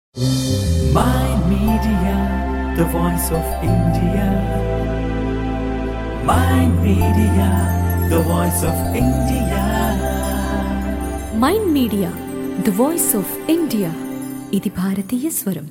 My Media, the voice of India. My Media, the voice of India. Mind media the voice of India ఇది భారతీయ స్వరం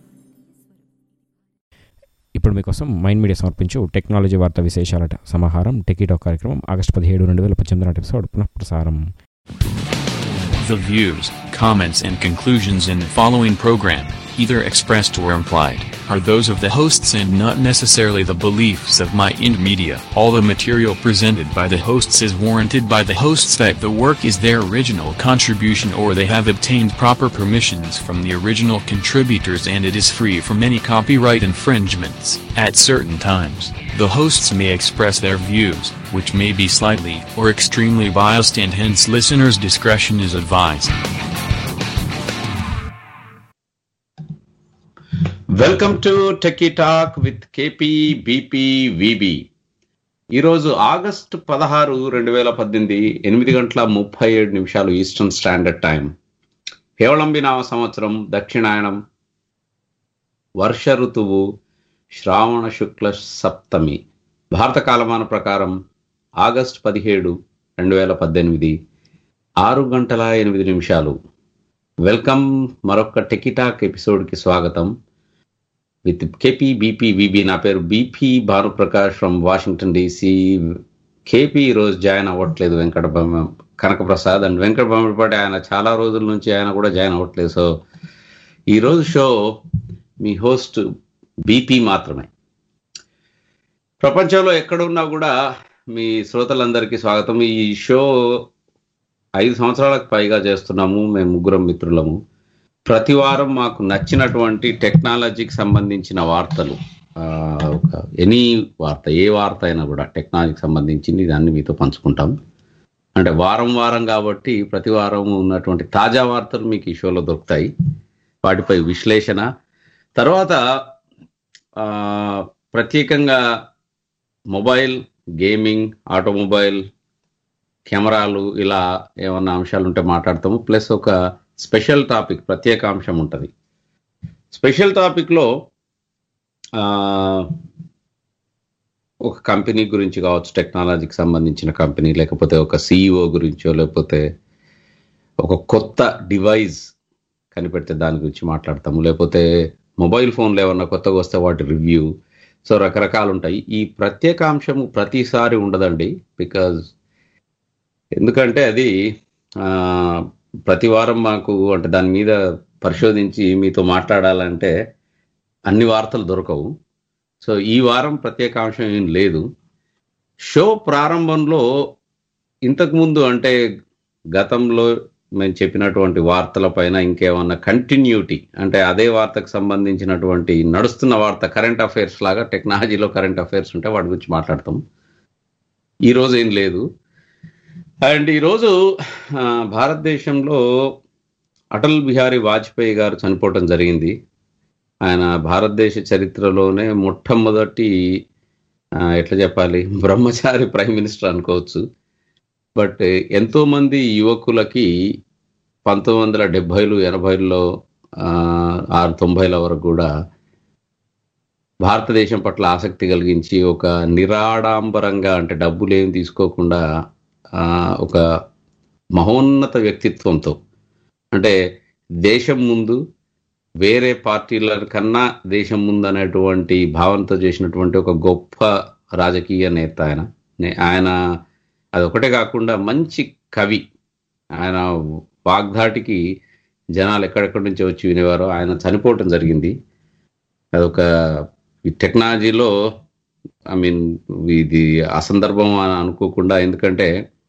ఇప్పుడు మీకోసం mind media సమర్పించు technology వార్తా విశేషాల సమాహారం టెకీటో కార్యక్రమం ఆగస్టు పదిహేడు రెండు వేల పద్దెనిమిది నాటి ఎపిసోడ్ పునఃప్రసారం The views, comments, and conclusions in the following program, either expressed or implied, are those of the hosts and not necessarily the beliefs of My Ind Media. All the material presented by the hosts is warranted by the hosts that the work is their original contribution or they have obtained proper permissions from the original contributors and it is free from any copyright infringements. At certain times, the hosts may express their views, which may be slightly or extremely biased and hence listeners' discretion is advised. Welcome to techie talk with KP BP VB ఈరోజు August పదహారు రెండు వేల పద్దెనిమిది ఎనిమిది గంటల ముప్పై ఏడు నిమిషాలు ఈస్టర్న్ స్టాండర్డ్ టైం హేవళంబి నామ సంవత్సరం దక్షిణాయనం వర్ష ఋతువు శ్రావణ శుక్ల సప్తమి భారత కాలమాన ప్రకారం ఆగస్టు పదిహేడు రెండు వేల పద్దెనిమిది ఆరు గంటల ఎనిమిది నిమిషాలు వెల్కమ్ మరొక టెకిటాక్ ఎపిసోడ్కి స్వాగతం విత్ కేపీ బీపీ విబి నా పేరు BP Bhanuprakash from Washington DC KP ఈరోజు జాయిన్ అవ్వట్లేదు వెంకట బొమ్మ కనకప్రసాద్ అండ్ వెంకట బొమ్మపాటి ఆయన చాలా రోజుల నుంచి ఆయన కూడా జాయిన్ అవ్వట్లేదు సో ఈరోజు షో మీ హోస్ట్ బీపీ మాత్రమే ప్రపంచంలో ఎక్కడున్నా కూడా మీ శ్రోతలందరికీ స్వాగతం ఈ షో ఐదు సంవత్సరాలకు పైగా చేస్తున్నాము మేము ముగ్గురం మిత్రులము ప్రతి వారం మాకు నచ్చినటువంటి టెక్నాలజీకి సంబంధించిన వార్తలు ఆ, ఒక ఎనీ వార్త ఏ వార్త అయినా కూడా టెక్నాలజీకి సంబంధించింది దాన్ని మీతో పంచుకుంటాం అంటే వారం వారం కాబట్టి ప్రతి వారం ఉన్నటువంటి తాజా వార్తలు మీకు ఈ షోలో దొరుకుతాయి వాటిపై విశ్లేషణ తర్వాత ఆ, ప్రత్యేకంగా మొబైల్ గేమింగ్ ఆటోమొబైల్ కెమెరాలు ఇలా ఏమన్నా అంశాలు ఉంటే మాట్లాడతాము ప్లస్ ఒక స్పెషల్ టాపిక్ ప్రత్యేక అంశం ఉంటుంది స్పెషల్ టాపిక్లో ఆ, ఒక కంపెనీ గురించి కావచ్చు టెక్నాలజీకి సంబంధించిన కంపెనీ లేకపోతే ఒక సిఇఓ గురించో లేకపోతే ఒక కొత్త డివైస్ కనిపెడితే దాని గురించి మాట్లాడతాము లేకపోతే మొబైల్ ఫోన్లు ఏమన్నా కొత్తగా వస్తే వాటి రివ్యూ సో రకరకాలు ఉంటాయి ఈ ప్రత్యేక అంశము ప్రతిసారి ఉండదండి బికాజ్ ఎందుకంటే అది ఆ, ప్రతి వారం మాకు అంటే దాని మీద పరిశోధించి మీతో మాట్లాడాలంటే అన్ని వార్తలు దొరకవు సో ఈ వారం ప్రత్యేక అంశం ఏం లేదు షో ప్రారంభంలో ఇంతకుముందు అంటే గతంలో మేము చెప్పినటువంటి వార్తల పైన ఇంకేమన్నా కంటిన్యూటీ అంటే అదే వార్తకు సంబంధించినటువంటి నడుస్తున్న వార్త కరెంట్ అఫైర్స్ లాగా టెక్నాలజీలో కరెంట్ అఫైర్స్ ఉంటే వాటి గురించి మాట్లాడతాం ఈ రోజు ఏం లేదు అండ్ ఈరోజు ఆ, భారతదేశంలో అటల్ బిహారీ వాజ్పేయి గారు చనిపోవటం జరిగింది ఆయన భారతదేశ చరిత్రలోనే మొట్టమొదటి ఆ, ఎట్లా చెప్పాలి బ్రహ్మచారి ప్రైమ్ మినిస్టర్ అనుకోవచ్చు బట్ ఎంతో మంది యువకులకి పంతొమ్మిది వందల డెబ్బైలు ఎనభైలో ఆరు తొంభైల వరకు కూడా భారతదేశం పట్ల ఆసక్తి కలిగించి ఒక నిరాడంబరంగా అంటే డబ్బులు ఏం తీసుకోకుండా ఆ, ఒక మహోన్నత వ్యక్తిత్వంతో అంటే దేశం ముందు వేరే పార్టీల కన్నా దేశం ముందు అనేటువంటి భావనతో చేసినటువంటి ఒక గొప్ప రాజకీయ నేత ఆయన నే- ఆయన అదొకటే కాకుండా మంచి కవి ఆయన వాగ్ధాటికి జనాలు ఎక్కడెక్కడి నుంచి వచ్చి వినేవారో ఆయన చనిపోవటం జరిగింది అదొక ఈ టెక్నాలజీలో ఐ మీన్ ఇది అసందర్భం అని అనుకోకుండా ఎందుకంటే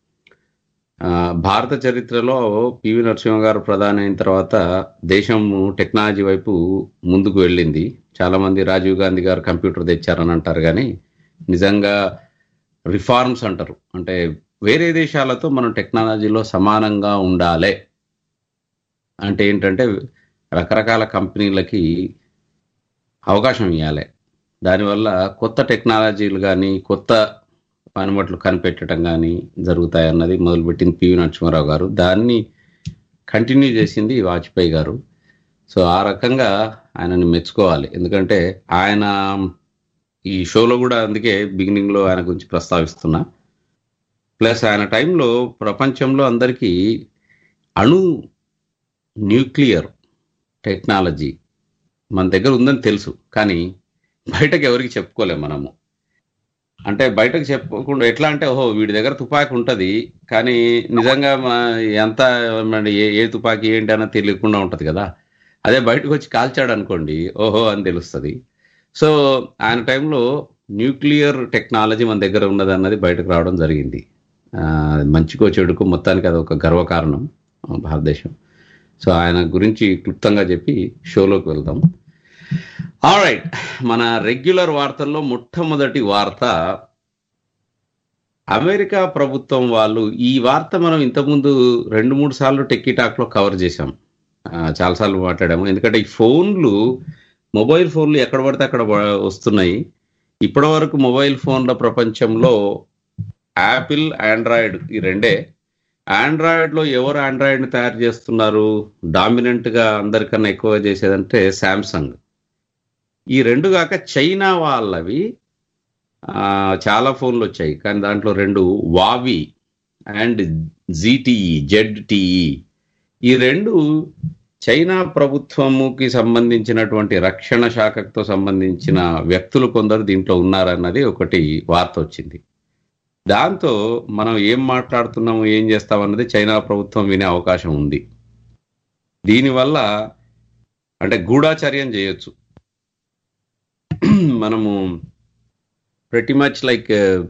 ఆ, భారత చరిత్రలో పివి నరసింహ గారు ప్రధాని అయిన తర్వాత దేశం టెక్నాలజీ వైపు ముందుకు వెళ్ళింది చాలా మంది రాజీవ్ గాంధీ గారు కంప్యూటర్ తెచ్చారని అంటారు కానీ నిజంగా రిఫార్మ్స్ అంటారు అంటే వేరే దేశాలతో మనం టెక్నాలజీలో సమానంగా ఉండాలి అంటే ఏంటంటే రకరకాల కంపెనీలకి అవకాశం ఇవ్వాలి దానివల్ల కొత్త టెక్నాలజీలు కానీ కొత్త పనిముట్లు కనిపెట్టడం కానీ జరుగుతాయన్నది మొదలుపెట్టింది పివి నరసింహారావు గారు దాన్ని కంటిన్యూ చేసింది వాజ్పేయి గారు సో ఆ రకంగా ఆయనని మెచ్చుకోవాలి ఎందుకంటే ఆయన ఈ షోలో కూడా అందుకే బిగినింగ్ లో ఆయన గురించి ప్రస్తావిస్తున్నా ప్లస్ ఆయన టైంలో ప్రపంచంలో అందరికీ అణు న్యూక్లియర్ టెక్నాలజీ మన దగ్గర ఉందని తెలుసు కానీ బయటకు ఎవరికి చెప్పుకోలేము మనము అంటే బయటకు చెప్పకుండా ఎట్లా అంటే ఓహో వీడి దగ్గర తుపాకీ ఉంటది కానీ నిజంగా మా ఎంత మరి ఏ ఏ తుపాకీ ఏంటి అన్న తెలియకుండా ఉంటది కదా అదే బయటకు వచ్చి కాల్చాడు అనుకోండి ఓహో అని తెలుస్తుంది సో ఆయన టైంలో న్యూక్లియర్ టెక్నాలజీ మన దగ్గర ఉన్నది అన్నది బయటకు రావడం జరిగింది ఆ, మంచికో చెడుకో మొత్తానికి అది ఒక గర్వకారణం ఆ, భారతదేశం సో ఆయన గురించి క్లుప్తంగా చెప్పి షోలోకి వెళ్దాం రైట్ మన రెగ్యులర్ వార్తల్లో మొట్టమొదటి వార్త అమెరికా ప్రభుత్వం వాళ్ళు ఈ వార్త మనం ఇంతకుముందు రెండు మూడు సార్లు టెక్కీ టాక్ లో కవర్ చేశాం ఆ, చాలాసార్లు మాట్లాడాము ఎందుకంటే ఈ ఫోన్లు మొబైల్ ఫోన్లు ఎక్కడ పడితే అక్కడ వ- వస్తున్నాయి ఇప్పటి వరకు మొబైల్ ఫోన్ల ప్రపంచంలో యాపిల్ ఆండ్రాయిడ్ ఈ రెండే ఆండ్రాయిడ్ లో ఎవరు ఆండ్రాయిడ్ ని తయారు చేస్తున్నారు డామినెంట్ గా అందరికన్నా ఎక్కువ చేసేదంటే శాంసంగ్ ఈ రెండు కాక చైనా వాళ్ళవి ఆ, చాలా ఫోన్లు వచ్చాయి కానీ దాంట్లో రెండు వావి అండ్ జీటీఈ జెడ్ టీఈ ఈ రెండు చైనా ప్రభుత్వముకి సంబంధించినటువంటి రక్షణ శాఖతో సంబంధించిన వ్యక్తులు కొందరు దీంట్లో ఉన్నారన్నది ఒకటి వార్త వచ్చింది దాంతో మనం ఏం మాట్లాడుతున్నాము ఏం చేస్తామన్నది చైనా ప్రభుత్వం వినే అవకాశం ఉంది దీనివల్ల అంటే గూఢాచర్యం చేయొచ్చు మనము ప్రతి మచ్ లైక్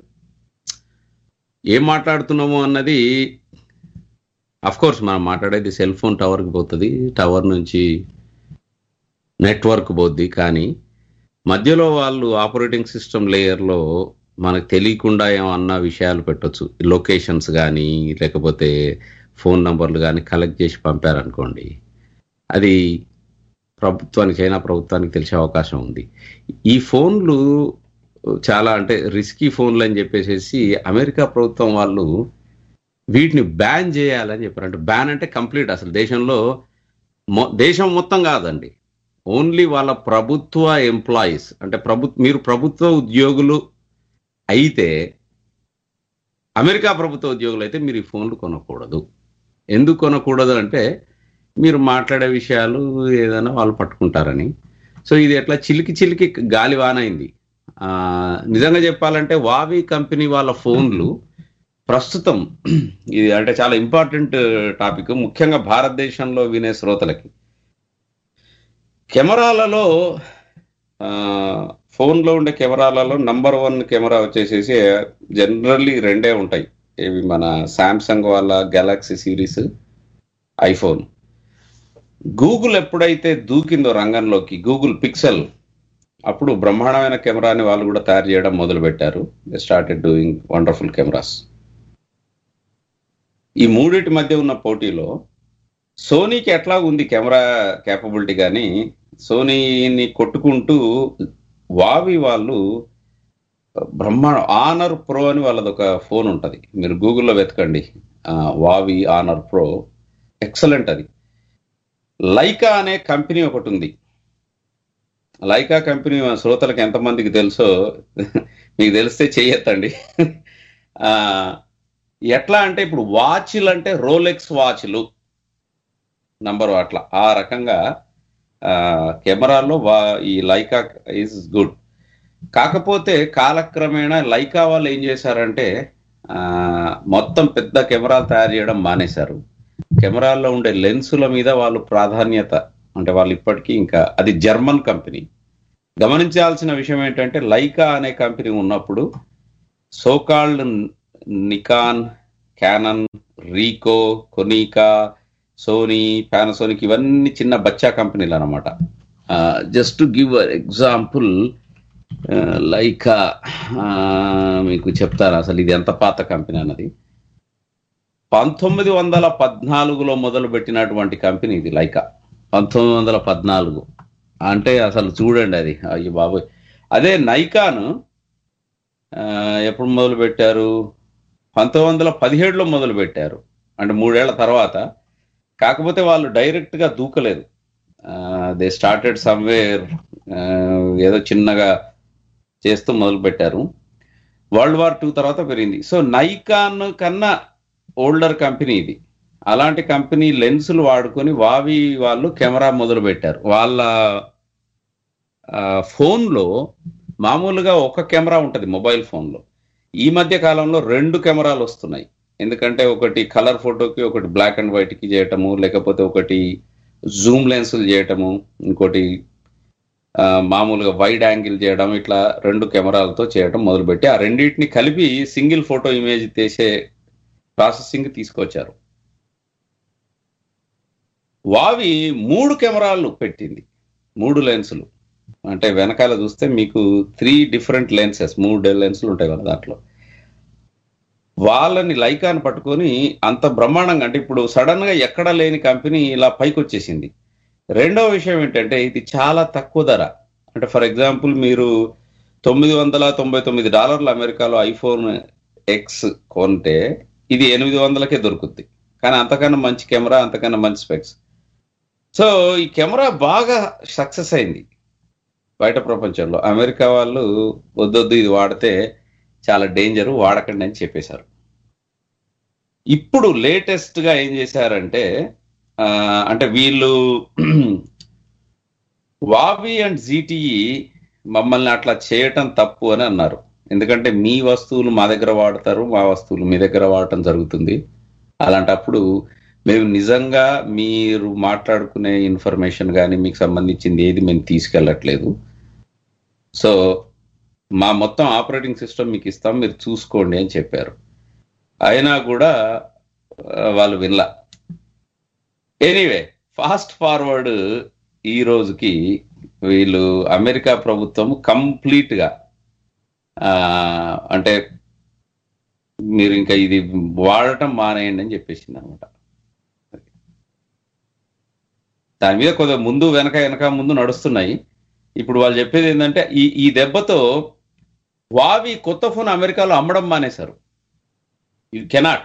ఏం మాట్లాడుతున్నాము అన్నది అఫ్ కోర్స్ మనం మాట్లాడేది సెల్ ఫోన్ టవర్కి పోతుంది టవర్ నుంచి నెట్వర్క్ పోద్ది కానీ మధ్యలో వాళ్ళు ఆపరేటింగ్ సిస్టమ్ లేయర్లో మనకు తెలియకుండా ఏమన్నా విషయాలు పెట్టొచ్చు లొకేషన్స్ కానీ లేకపోతే ఫోన్ నంబర్లు కానీ కలెక్ట్ చేసి పంపారనుకోండి అది ప్రభుత్వానికి చైనా ప్రభుత్వానికి తెలిసే అవకాశం ఉంది ఈ ఫోన్లు చాలా అంటే రిస్కీ ఫోన్లు అని చెప్పేసి అమెరికా ప్రభుత్వం వాళ్ళు వీటిని బ్యాన్ చేయాలని చెప్పారు అంటే బ్యాన్ అంటే కంప్లీట్ అసలు దేశంలో మొ- దేశం మొత్తం కాదండి ఓన్లీ వాళ్ళ ప్రభుత్వ ఎంప్లాయీస్ అంటే ప్రభు మీరు ప్రభుత్వ ఉద్యోగులు అయితే అమెరికా ప్రభుత్వ ఉద్యోగులు అయితే మీరు ఈ ఫోన్లు కొనకూడదు ఎందుకు కొనకూడదు అంటే మీరు మాట్లాడే విషయాలు ఏదైనా వాళ్ళు పట్టుకుంటారని సో ఇది ఎట్లా చిలికి చిలికి గాలి వానైంది ఆ, నిజంగా చెప్పాలంటే వావి కంపెనీ వాళ్ళ ఫోన్లు ప్రస్తుతం ఇది అంటే చాలా ఇంపార్టెంట్ టాపిక్ ముఖ్యంగా భారతదేశంలో వినే శ్రోతలకి కెమెరాలలో ఆ, ఫోన్లో ఉండే కెమెరాలలో నంబర్ వన్ కెమెరా వచ్చేసేసి జనరల్లీ రెండే ఉంటాయి ఇవి మన శాంసంగ్ వాళ్ళ గెలాక్సీ సిరీస్ ఐఫోన్ గూగుల్ ఎప్పుడైతే దూకిందో రంగంలోకి గూగుల్ పిక్సెల్ అప్పుడు బ్రహ్మాండమైన కెమెరాని వాళ్ళు కూడా తయారు చేయడం మొదలు పెట్టారు they started doing wonderful cameras ఈ మూడిటి మధ్య ఉన్న పోటీలో సోనీకి ఎట్లా ఉంది కెమెరా కేపబిలిటీ కానీ సోనీని కొట్టుకుంటూ వావి వాళ్ళు బ్రహ్మాండ ఆనర్ ప్రో అని వాళ్ళది ఒక ఫోన్ ఉంటుంది మీరు గూగుల్లో వెతకండి ఆ, వావి ఆనర్ ప్రో ఎక్సలెంట్ అది లైకా అనే కంపెనీ ఒకటి ఉంది లైకా కంపెనీ మన శ్రోతలకు ఎంతమందికి తెలుసో మీకు తెలిస్తే చెయ్యొద్దండి ఆ, ఎట్లా అంటే ఇప్పుడు వాచ్లు అంటే రోలెక్స్ వాచ్లు నంబర్ అట్లా ఆ రకంగా ఆ, కెమెరాలో వా ఈ లైకా ఈజ్ గుడ్ కాకపోతే కాలక్రమేణా లైకా వాళ్ళు ఏం చేశారంటే ఆ, మొత్తం పెద్ద కెమెరాలు తయారు చేయడం మానేశారు కెమెరాల్లో ఉండే లెన్సుల మీద వాళ్ళు ప్రాధాన్యత అంటే వాళ్ళు ఇప్పటికీ ఇంకా అది జర్మన్ కంపెనీ గమనించాల్సిన విషయం ఏంటంటే లైకా అనే కంపెనీ ఉన్నప్పుడు so called Nikon Canon Ricoh Konica Sony Panasonic ఇవన్నీ చిన్న బచ్చా కంపెనీలు అనమాట just to give example Leica మీకు చెప్తాను అసలు ఇది ఎంత పాత కంపెనీ అన్నది పంతొమ్మిది వందల పద్నాలుగులో మొదలు పెట్టినటువంటి కంపెనీ ఇది లైకా పంతొమ్మిది వందల పద్నాలుగు అంటే అసలు చూడండి అది అయ్యి బాబోయ్ అదే నైకాను ఆ, ఎప్పుడు మొదలు పెట్టారు పంతొమ్మిది వందల పదిహేడులో మొదలు పెట్టారు అంటే మూడేళ్ల తర్వాత కాకపోతే వాళ్ళు డైరెక్ట్ గా దూకలేదు ఆ, దే స్టార్టెడ్ సమ్వేర్ ఏదో చిన్నగా చేస్తూ మొదలు పెట్టారు వరల్డ్ వార్ టూ తర్వాత పెరిగింది సో నైకాన్ కన్నా ఓల్డర్ కంపెనీ ఇది అలాంటి కంపెనీ లెన్సులు వాడుకొని వావి వాళ్ళు కెమెరా మొదలు పెట్టారు వాళ్ళ ఆ, ఫోన్లో మామూలుగా ఒక కెమెరా ఉంటుంది మొబైల్ ఫోన్లో ఈ మధ్య కాలంలో రెండు కెమెరాలు వస్తున్నాయి ఎందుకంటే ఒకటి కలర్ ఫోటోకి ఒకటి బ్లాక్ అండ్ వైట్ కి చేయటము లేకపోతే ఒకటి జూమ్ లెన్సులు చేయటము ఇంకోటి ఆ, మామూలుగా వైడ్ యాంగిల్ చేయడం ఇట్లా రెండు కెమెరాలతో చేయడం మొదలుపెట్టి ఆ రెండింటిని కలిపి సింగిల్ ఫోటో ఇమేజ్ తీసే ప్రాసెసింగ్ తీసుకొచ్చారు వావి మూడు కెమెరాలు పెట్టింది మూడు లెన్సులు అంటే వెనకాల చూస్తే మీకు త్రీ డిఫరెంట్ లెన్సెస్ మూడు లెన్సులు ఉంటాయి కదా దాంట్లో వాళ్ళని లైకాన్ని పట్టుకొని అంత బ్రహ్మాండంగా అంటే ఇప్పుడు సడన్ గా ఎక్కడ లేని కంపెనీ ఇలా పైకి వచ్చేసింది రెండవ విషయం ఏంటంటే ఇది చాలా తక్కువ ధర అంటే ఫర్ ఎగ్జాంపుల్ మీరు తొమ్మిది వందల తొంభై తొమ్మిది డాలర్ల అమెరికాలో ఐఫోన్ ఎక్స్ కొంటే ఇది ఎనిమిది వందలకే దొరుకుద్ది కానీ అంతకన్నా మంచి కెమెరా అంతకన్నా మంచి స్పెక్స్ సో ఈ కెమెరా బాగా సక్సెస్ అయింది బయట ప్రపంచంలో అమెరికా వాళ్ళు వద్దొద్దు ఇది వాడితే చాలా డేంజర్ వాడకండి అని చెప్పేశారు ఇప్పుడు లేటెస్ట్ గా ఏం చేశారంటే ఆ, అంటే వీళ్ళు వావి అండ్ జీటీఈ మమ్మల్ని అట్లా చేయటం తప్పు అని అన్నారు ఎందుకంటే మీ వస్తువులు మా దగ్గర వాడతారు మా వస్తువులు మీ దగ్గర వాడటం జరుగుతుంది అలాంటప్పుడు మేము నిజంగా మీరు మాట్లాడుకునే ఇన్ఫర్మేషన్ కానీ మీకు సంబంధించింది ఏది మేము తీసుకెళ్ళట్లేదు సో మా మొత్తం ఆపరేటింగ్ సిస్టమ్ మీకు ఇస్తాం మీరు చూసుకోండి అని చెప్పారు అయినా కూడా ఆ, వాళ్ళు వినలా ఎనీవే ఫాస్ట్ ఫార్వర్డ్ ఈ రోజుకి వీళ్ళు అమెరికా ప్రభుత్వం కంప్లీట్ గా ఆ, అంటే మీరు ఇంకా ఇది వాడటం మానేయండి అని చెప్పేసింది అనమాట దాని మీద కొద్దిగా ముందు వెనక వెనక ముందు నడుస్తున్నాయి ఇప్పుడు వాళ్ళు చెప్పేది ఏంటంటే ఈ ఈ దెబ్బతో వావి కొత్త ఫోన్ అమెరికాలో అమ్మడం మానేశారు యు కెనాట్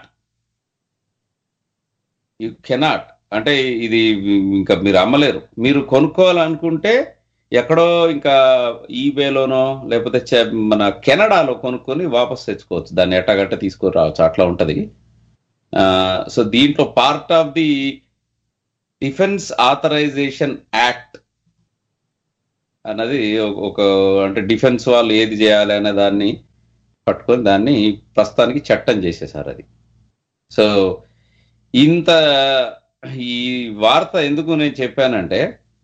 యు కెనాట్ అంటే ఇది ఇంకా మీరు అమ్మలేరు మీరు కొనుక్కోవాలనుకుంటే ఎక్కడో ఇంకా ఈబేలోనో లేకపోతే చె- మన కెనడాలో కొనుక్కొని వాపస్ తెచ్చుకోవచ్చు దాన్ని ఎట్టగట్ట తీసుకొని రావచ్చు అట్లా ఉంటది సో దీంట్లో part of the defence authorization act అన్నది ఒక- ఒక అంటే డిఫెన్స్ వాళ్ళు ఏది చేయాలి అనే దాన్ని పట్టుకొని దాన్ని ప్రస్తుతానికి చట్టం చేసేసారు అది సో ఇంత ఈ వార్త ఎందుకు నేను చెప్పానంటే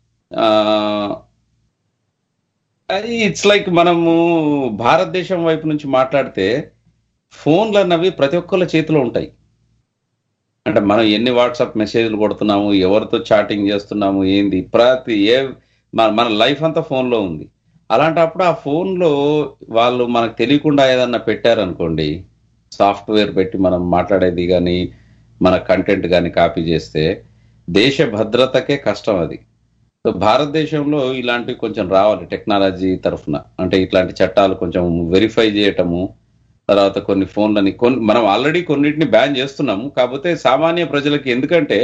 అది ఇట్స్ లైక్ మనము భారతదేశం వైపు నుంచి మాట్లాడితే ఫోన్లు అన్నవి ప్రతి ఒక్కళ్ళ చేతిలో ఉంటాయి అంటే మనం ఎన్ని వాట్సాప్ మెసేజ్లు కొడుతున్నాము ఎవరితో చాటింగ్ చేస్తున్నాము ఏంది ప్రతి ఏ మన మన లైఫ్ అంతా ఫోన్లో ఉంది అలాంటప్పుడు ఆ ఫోన్లో వాళ్ళు మనకు తెలియకుండా ఏదన్నా పెట్టారనుకోండి సాఫ్ట్వేర్ పెట్టి మనం మాట్లాడేది కానీ మన కంటెంట్ కానీ కాపీ చేస్తే దేశ భద్రతకే కష్టం అది సో భారతదేశంలో ఇలాంటివి కొంచెం రావాలి టెక్నాలజీ తరఫున అంటే ఇట్లాంటి చట్టాలు కొంచెం వెరిఫై చేయటము తర్వాత కొన్ని ఫోన్లని కొన్ని మనం ఆల్రెడీ కొన్నిటిని బ్యాన్ చేస్తున్నాము కాకపోతే సామాన్య ప్రజలకి ఎందుకంటే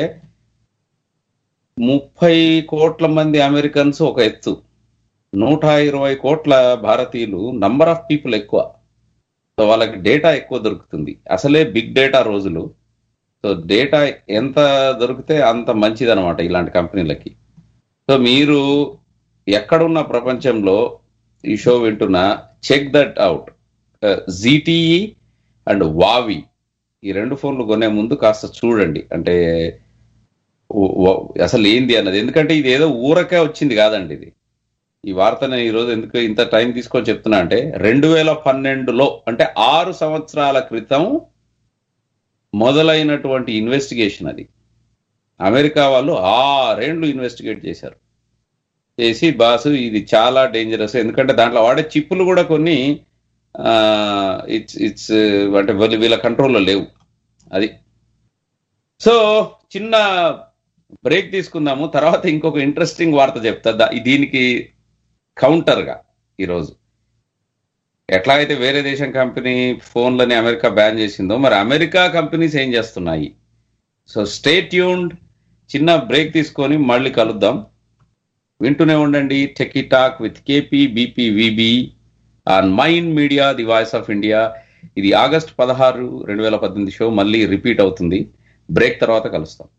ముప్పై కోట్ల మంది అమెరికన్స్ ఒక ఎత్తు నూట ఇరవై కోట్ల భారతీయులు నంబర్ ఆఫ్ పీపుల్ ఎక్కువ సో వాళ్ళకి డేటా ఎక్కువ దొరుకుతుంది అసలే బిగ్ డేటా రోజులు సో డేటా ఎంత దొరికితే అంత మంచిది అనమాట ఇలాంటి కంపెనీలకి సో మీరు ఎక్కడున్న ప్రపంచంలో ఈ షో వింటున్నా check that out ZTE and Huawei ఈ రెండు ఫోన్లు కొనే ముందు కాస్త చూడండి అంటే ఓ- ఓ- అసలు ఏంది అన్నది ఎందుకంటే ఇది ఏదో ఊరకే వచ్చింది కాదండి ఇది ఈ వార్త నేను ఈరోజు ఎందుకు ఇంత టైం తీసుకొని చెప్తున్నా అంటే రెండు వేల పన్నెండులో అంటే ఆరు సంవత్సరాల క్రితం మొదలైనటువంటి ఇన్వెస్టిగేషన్ అది అమెరికా వాళ్ళు ఆరేండ్లు ఇన్వెస్టిగేట్ చేశారు చేసి బాసు ఇది చాలా డేంజరస్ ఎందుకంటే దాంట్లో వాడే చిప్పులు కూడా కొన్ని ఇట్స్ ఇట్స్ అంటే వీళ్ళ- వీళ్ళ కంట్రోల్లో లేవు అది సో చిన్న బ్రేక్ తీసుకుందాము తర్వాత ఇంకొక ఇంట్రెస్టింగ్ వార్త చెప్తా దా- దీనికి కౌంటర్గా ఈరోజు ఎట్లా అయితే వేరే దేశం కంపెనీ ఫోన్లని అమెరికా బ్యాన్ చేసిందో మరి అమెరికా కంపెనీస్ ఏం చేస్తున్నాయి సో స్టే ట్యూన్డ్ చిన్న బ్రేక్ తీసుకొని మళ్ళీ కలుద్దాం వింటూనే ఉండండి techie talk with KP BP VB on mind media the voice of India ఇది ఆగస్ట్ పదహారు రెండు వేల పద్దెనిమిది షో మళ్ళీ రిపీట్ అవుతుంది బ్రేక్ తర్వాత కలుస్తాం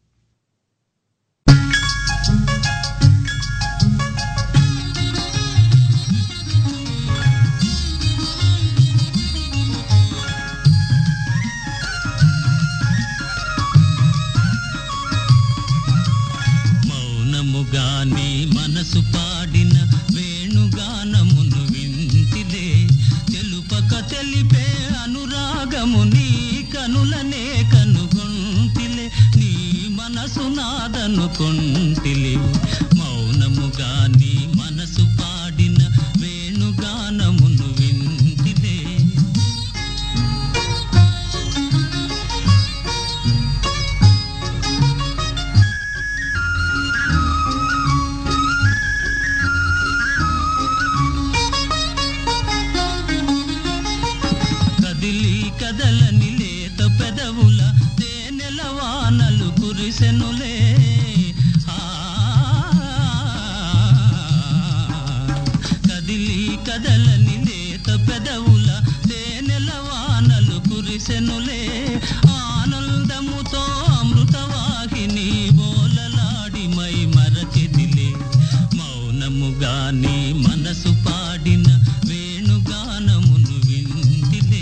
మౌనముగానే మనసు పాడిన వేణుగానమును వింటిలే తెలుపక తెలిపే అనురాగము నీ కనులనే కనుగొంటిలే నీ మనసు నాదనుకొంటిలే మౌనముగానే మనసు పాడిన వేణుగానమును వింటిలే కదిలి కదలని లేత పెదవుల తేనెల వానలు కురిసెనులే ఆ, కదిలి కదలని లేత పెదవుల తేనెల వానలు కురిసెనులే ఆనందముతో అమృతవాహిని బోలలాడి మై మరచెదిలే మౌనముగానే మనసు పాడిన వేణుగానమును వింటిలే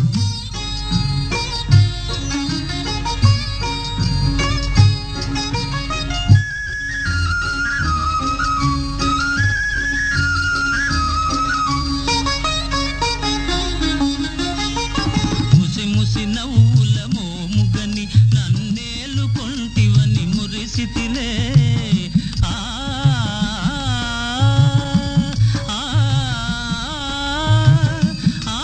ముసి ముసి నవ్వుల మోముగని నన్నేలు కొంటివని మురిసితిలే ఆ ఆ, ఆ,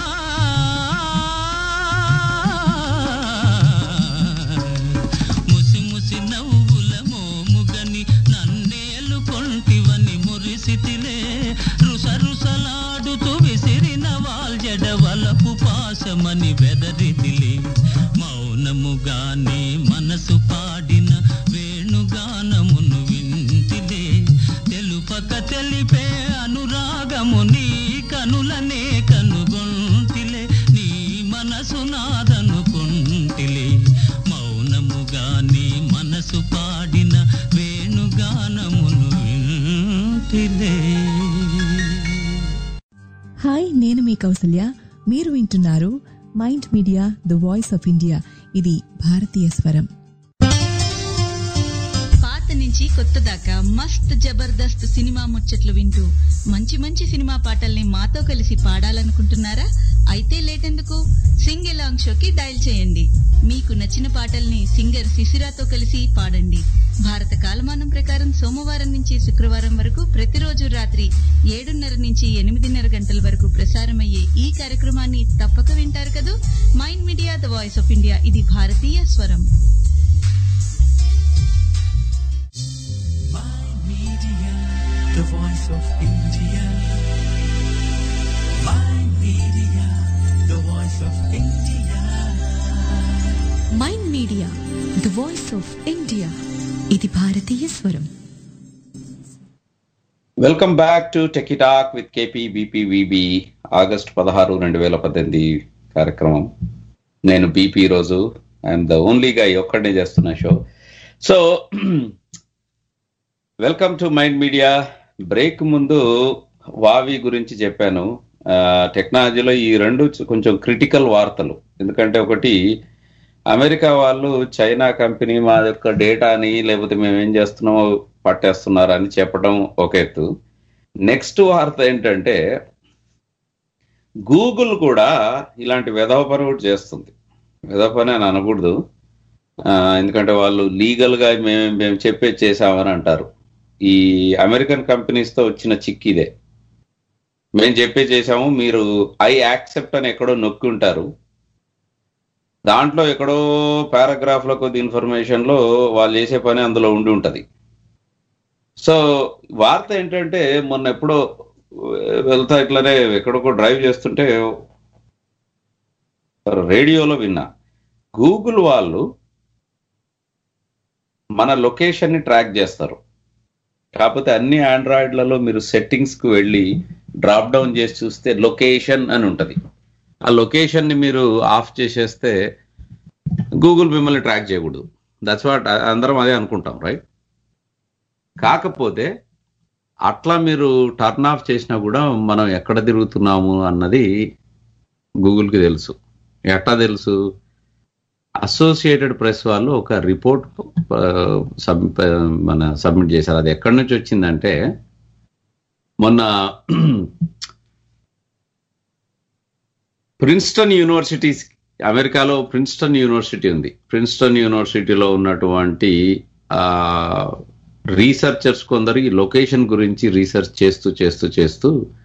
ముసి ముసి నవ్వుల మోముగని నన్నేలు కొంటివని మురిసితిలే రుస రుసలాడుతూ విసిరిన వాల్జడ వలపు పాశమని బెదరిదిలే మౌనముగానే మనసు పాడిన వేణుగానమును వింటిలే తెలుపక తెలిపే అనురాగము నీ కనులనే కనుగొంటిలే నీ మనసు నాదనుకుంటిలే మౌనముగానే మనసు పాడిన వేణుగానమును వింటిలే హాయ్ నేను మీ కౌసల్య మీరు వింటున్నారు mind media the voice of India ఇది భారతీయ స్వరం పాత నుంచి కొత్త దాకా మస్త్ జబర్దస్త్ సినిమా ముచ్చట్లు వింటూ మంచి మంచి సినిమా పాటల్ని మాతో కలిసి పాడాలనుకుంటున్నారా అయితే లేటెందుకు సింగ్ ఎలాంగ్ షోకి డయల్ చేయండి మీకు నచ్చిన పాటల్ని సింగర్ శిశిరాతో కలిసి పాడండి భారత కాలమానం ప్రకారం సోమవారం నుంచి శుక్రవారం వరకు ప్రతిరోజు రాత్రి ఏడున్నర నుంచి ఎనిమిదిన్నర గంటల వరకు ప్రసారమయ్యే ఈ కార్యక్రమాన్ని తప్పక వింటారు కదూ mind media the voice of India ఇది భారతీయ స్వరం Media, the voice of India. My media, the voice of India. Mind media the voice of India ఇది భారతీయ స్వరం welcome back to techie talk with KP BP VB August పదహారు రెండు వేల పద్దెనిమిది కార్యక్రమం నేను బీపీ రోజు ఐఎమ్ ద ఓన్లీ గా ఒక్కడనే చేస్తున్న show so welcome to mind media break ముందు వావి గురించి చెప్పాను ఆ, టెక్నాలజీలో ఈ రెండు చ- కొంచెం క్రిటికల్ వార్తలు ఎందుకంటే ఒకటి అమెరికా వాళ్ళు చైనా కంపెనీ మా యొక్క డేటాని లేకపోతే మేము ఏం చేస్తున్నామో పట్టేస్తున్నారు అని చెప్పడం ఒక ఎత్తు నెక్స్ట్ వార్త ఏంటంటే గూగుల్ కూడా ఇలాంటి వెధవ పని ఒకటి చేస్తుంది వెధవ పని అని అనకూడదు ఆ, ఎందుకంటే వాళ్ళు లీగల్ గా మేము మేము చెప్పేది చేసామని అంటారు ఈ అమెరికన్ కంపెనీస్ తో వచ్చిన చిక్ ఇదే మేము చెప్పే చేసాము మీరు ఐ యాక్సెప్ట్ అని ఎక్కడో నొక్కి ఉంటారు దాంట్లో ఎక్కడో పారాగ్రాఫ్ లో కొద్ది ఇన్ఫర్మేషన్ లో వాళ్ళు చేసే పని అందులో ఉండి ఉంటది సో వార్త ఏంటంటే మొన్న ఎప్పుడో వెళ్తా ఇట్లనే ఎక్కడికో డ్రైవ్ చేస్తుంటే రేడియోలో విన్నా గూగుల్ వాళ్ళు మన లొకేషన్ ని ట్రాక్ చేస్తారు కాకపోతే అన్ని ఆండ్రాయిడ్లలో మీరు సెట్టింగ్స్కి వెళ్ళి డ్రాప్ డౌన్ చేసి చూస్తే లొకేషన్ అని ఉంటుంది ఆ లొకేషన్ని మీరు ఆఫ్ చేసేస్తే గూగుల్ మిమ్మల్ని ట్రాక్ చేయకూడదు దట్స్ వాట్ అందరం అదే అనుకుంటాం రైట్ కాకపోతే అట్లా మీరు టర్న్ ఆఫ్ చేసినా కూడా మనం ఎక్కడ తిరుగుతున్నాము అన్నది గూగుల్కి తెలుసు ఎట్లా తెలుసు అసోసియేటెడ్ ప్రెస్ వాళ్ళు ఒక రిపోర్ట్ సబ్ మన సబ్మిట్ చేశారు అది ఎక్కడి నుంచి వచ్చిందంటే మొన్న ప్రిన్స్టన్ యూనివర్సిటీస్ అమెరికాలో ప్రిన్స్టన్ యూనివర్సిటీ ఉంది ప్రిన్స్టన్ యూనివర్సిటీలో ఉన్నటువంటి రీసెర్చర్స్ కొందరు ఈ లొకేషన్ గురించి రీసెర్చ్ చేస్తూ చేస్తూ చేస్తూ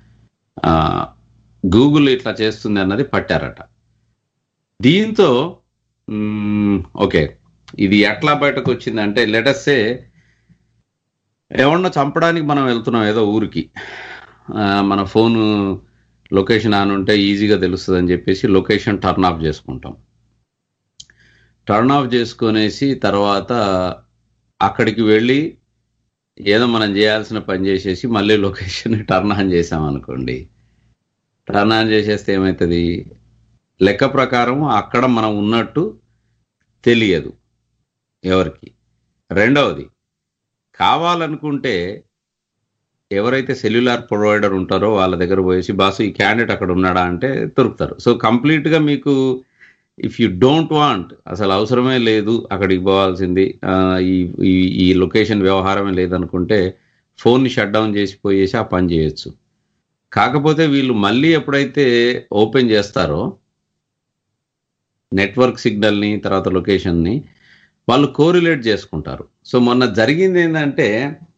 గూగుల్ ఇట్లా చేస్తుంది అన్నది పట్టారట దీంతో ఓకే ఇది ఎట్లా బయటకు వచ్చిందంటే లెటస్సే ఎవరన్నా చంపడానికి మనం వెళ్తున్నాం ఏదో ఊరికి ఆ, మన ఫోన్ లొకేషన్ ఆన్ ఉంటే ఈజీగా తెలుస్తుంది అని చెప్పేసి లొకేషన్ టర్న్ ఆఫ్ చేసుకుంటాం టర్న్ ఆఫ్ చేసుకునేసి తర్వాత అక్కడికి వెళ్ళి ఏదో మనం చేయాల్సిన పని చేసేసి మళ్ళీ లొకేషన్ టర్న్ ఆన్ చేసాం అనుకోండి టర్న్ ఆన్ చేసేస్తే ఏమవుతుంది లెక్క ప్రకారం అక్కడ మనం ఉన్నట్టు తెలియదు ఎవరికి రెండవది కావాలనుకుంటే ఎవరైతే సెల్యులార్ ప్రొవైడర్ ఉంటారో వాళ్ళ దగ్గర పోయేసి బాసు ఈ క్యాండిడేట్ అక్కడ ఉన్నాడా అంటే దొరుకుతారు సో కంప్లీట్గా మీకు ఇఫ్ యూ డోంట్ వాంట్ అసలు అవసరమే లేదు అక్కడికి పోవాల్సింది ఆ, ఈ ఈ- ఈ లొకేషన్ వ్యవహారమే లేదనుకుంటే ఫోన్ని షట్ డౌన్ చేసి పోయేసి ఆ పని చేయొచ్చు కాకపోతే వీళ్ళు మళ్ళీ ఎప్పుడైతే ఓపెన్ చేస్తారో నెట్వర్క్ సిగ్నల్ని తర్వాత లొకేషన్ని వాళ్ళు కోరిలేట్ చేసుకుంటారు సో మొన్న జరిగింది ఏంటంటే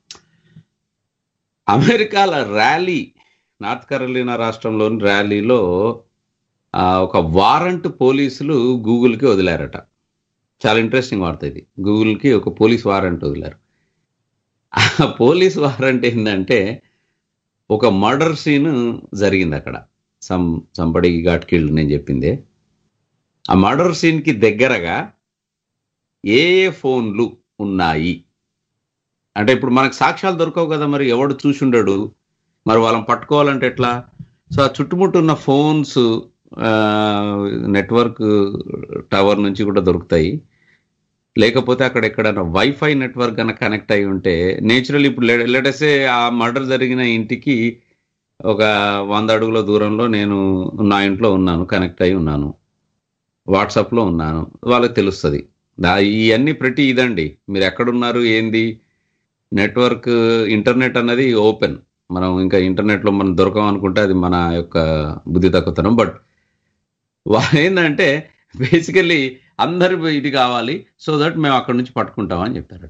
అమెరికాల ర్యాలీ నార్త్ కరోలినా రాష్ట్రంలోని ర్యాలీలో ఆ, ఒక వారంట్ పోలీసులు గూగుల్కి వదిలారట చాలా ఇంట్రెస్టింగ్ వార్త ఇది గూగుల్కి ఒక పోలీస్ వారెంట్ వదిలారు ఆ పోలీస్ వారెంట్ ఏంటంటే ఒక మర్డర్ సీన్ జరిగింది అక్కడ సమ్ సంబడి గాట్ కిల్డ్ నేను చెప్పిందే ఆ మర్డర్ సీన్కి దగ్గరగా ఏ ఏ ఫోన్లు ఉన్నాయి అంటే ఇప్పుడు మనకు సాక్ష్యాలు దొరకవు కదా మరి ఎవడు చూసుండడు మరి వాళ్ళని పట్టుకోవాలంటే ఎట్లా సో ఆ చుట్టుముట్టు ఉన్న ఫోన్స్ నెట్వర్క్ టవర్ నుంచి కూడా దొరుకుతాయి లేకపోతే అక్కడ ఎక్కడైనా వైఫై నెట్వర్క్ కనుక కనెక్ట్ అయి ఉంటే నేచురల్ ఇప్పుడు లెటసే ఆ మర్డర్ జరిగిన ఇంటికి ఒక వంద అడుగుల దూరంలో నేను నా ఇంట్లో ఉన్నాను కనెక్ట్ అయి ఉన్నాను వాట్సాప్లో ఉన్నాను వాళ్ళకి తెలుస్తుంది దా- ఇవన్నీ ప్రతి ఇదండి మీరు ఎక్కడున్నారు ఏంది నెట్వర్క్ ఇంటర్నెట్ అన్నది ఓపెన్ మనం ఇంకా ఇంటర్నెట్లో మనం దొరకం అనుకుంటే అది మన యొక్క బుద్ధి తక్కువతనం బట్ వాళ్ళు ఏంటంటే బేసికల్లీ అందరి ఇది కావాలి సో దట్ మేము అక్కడి నుంచి పట్టుకుంటామని చెప్పారట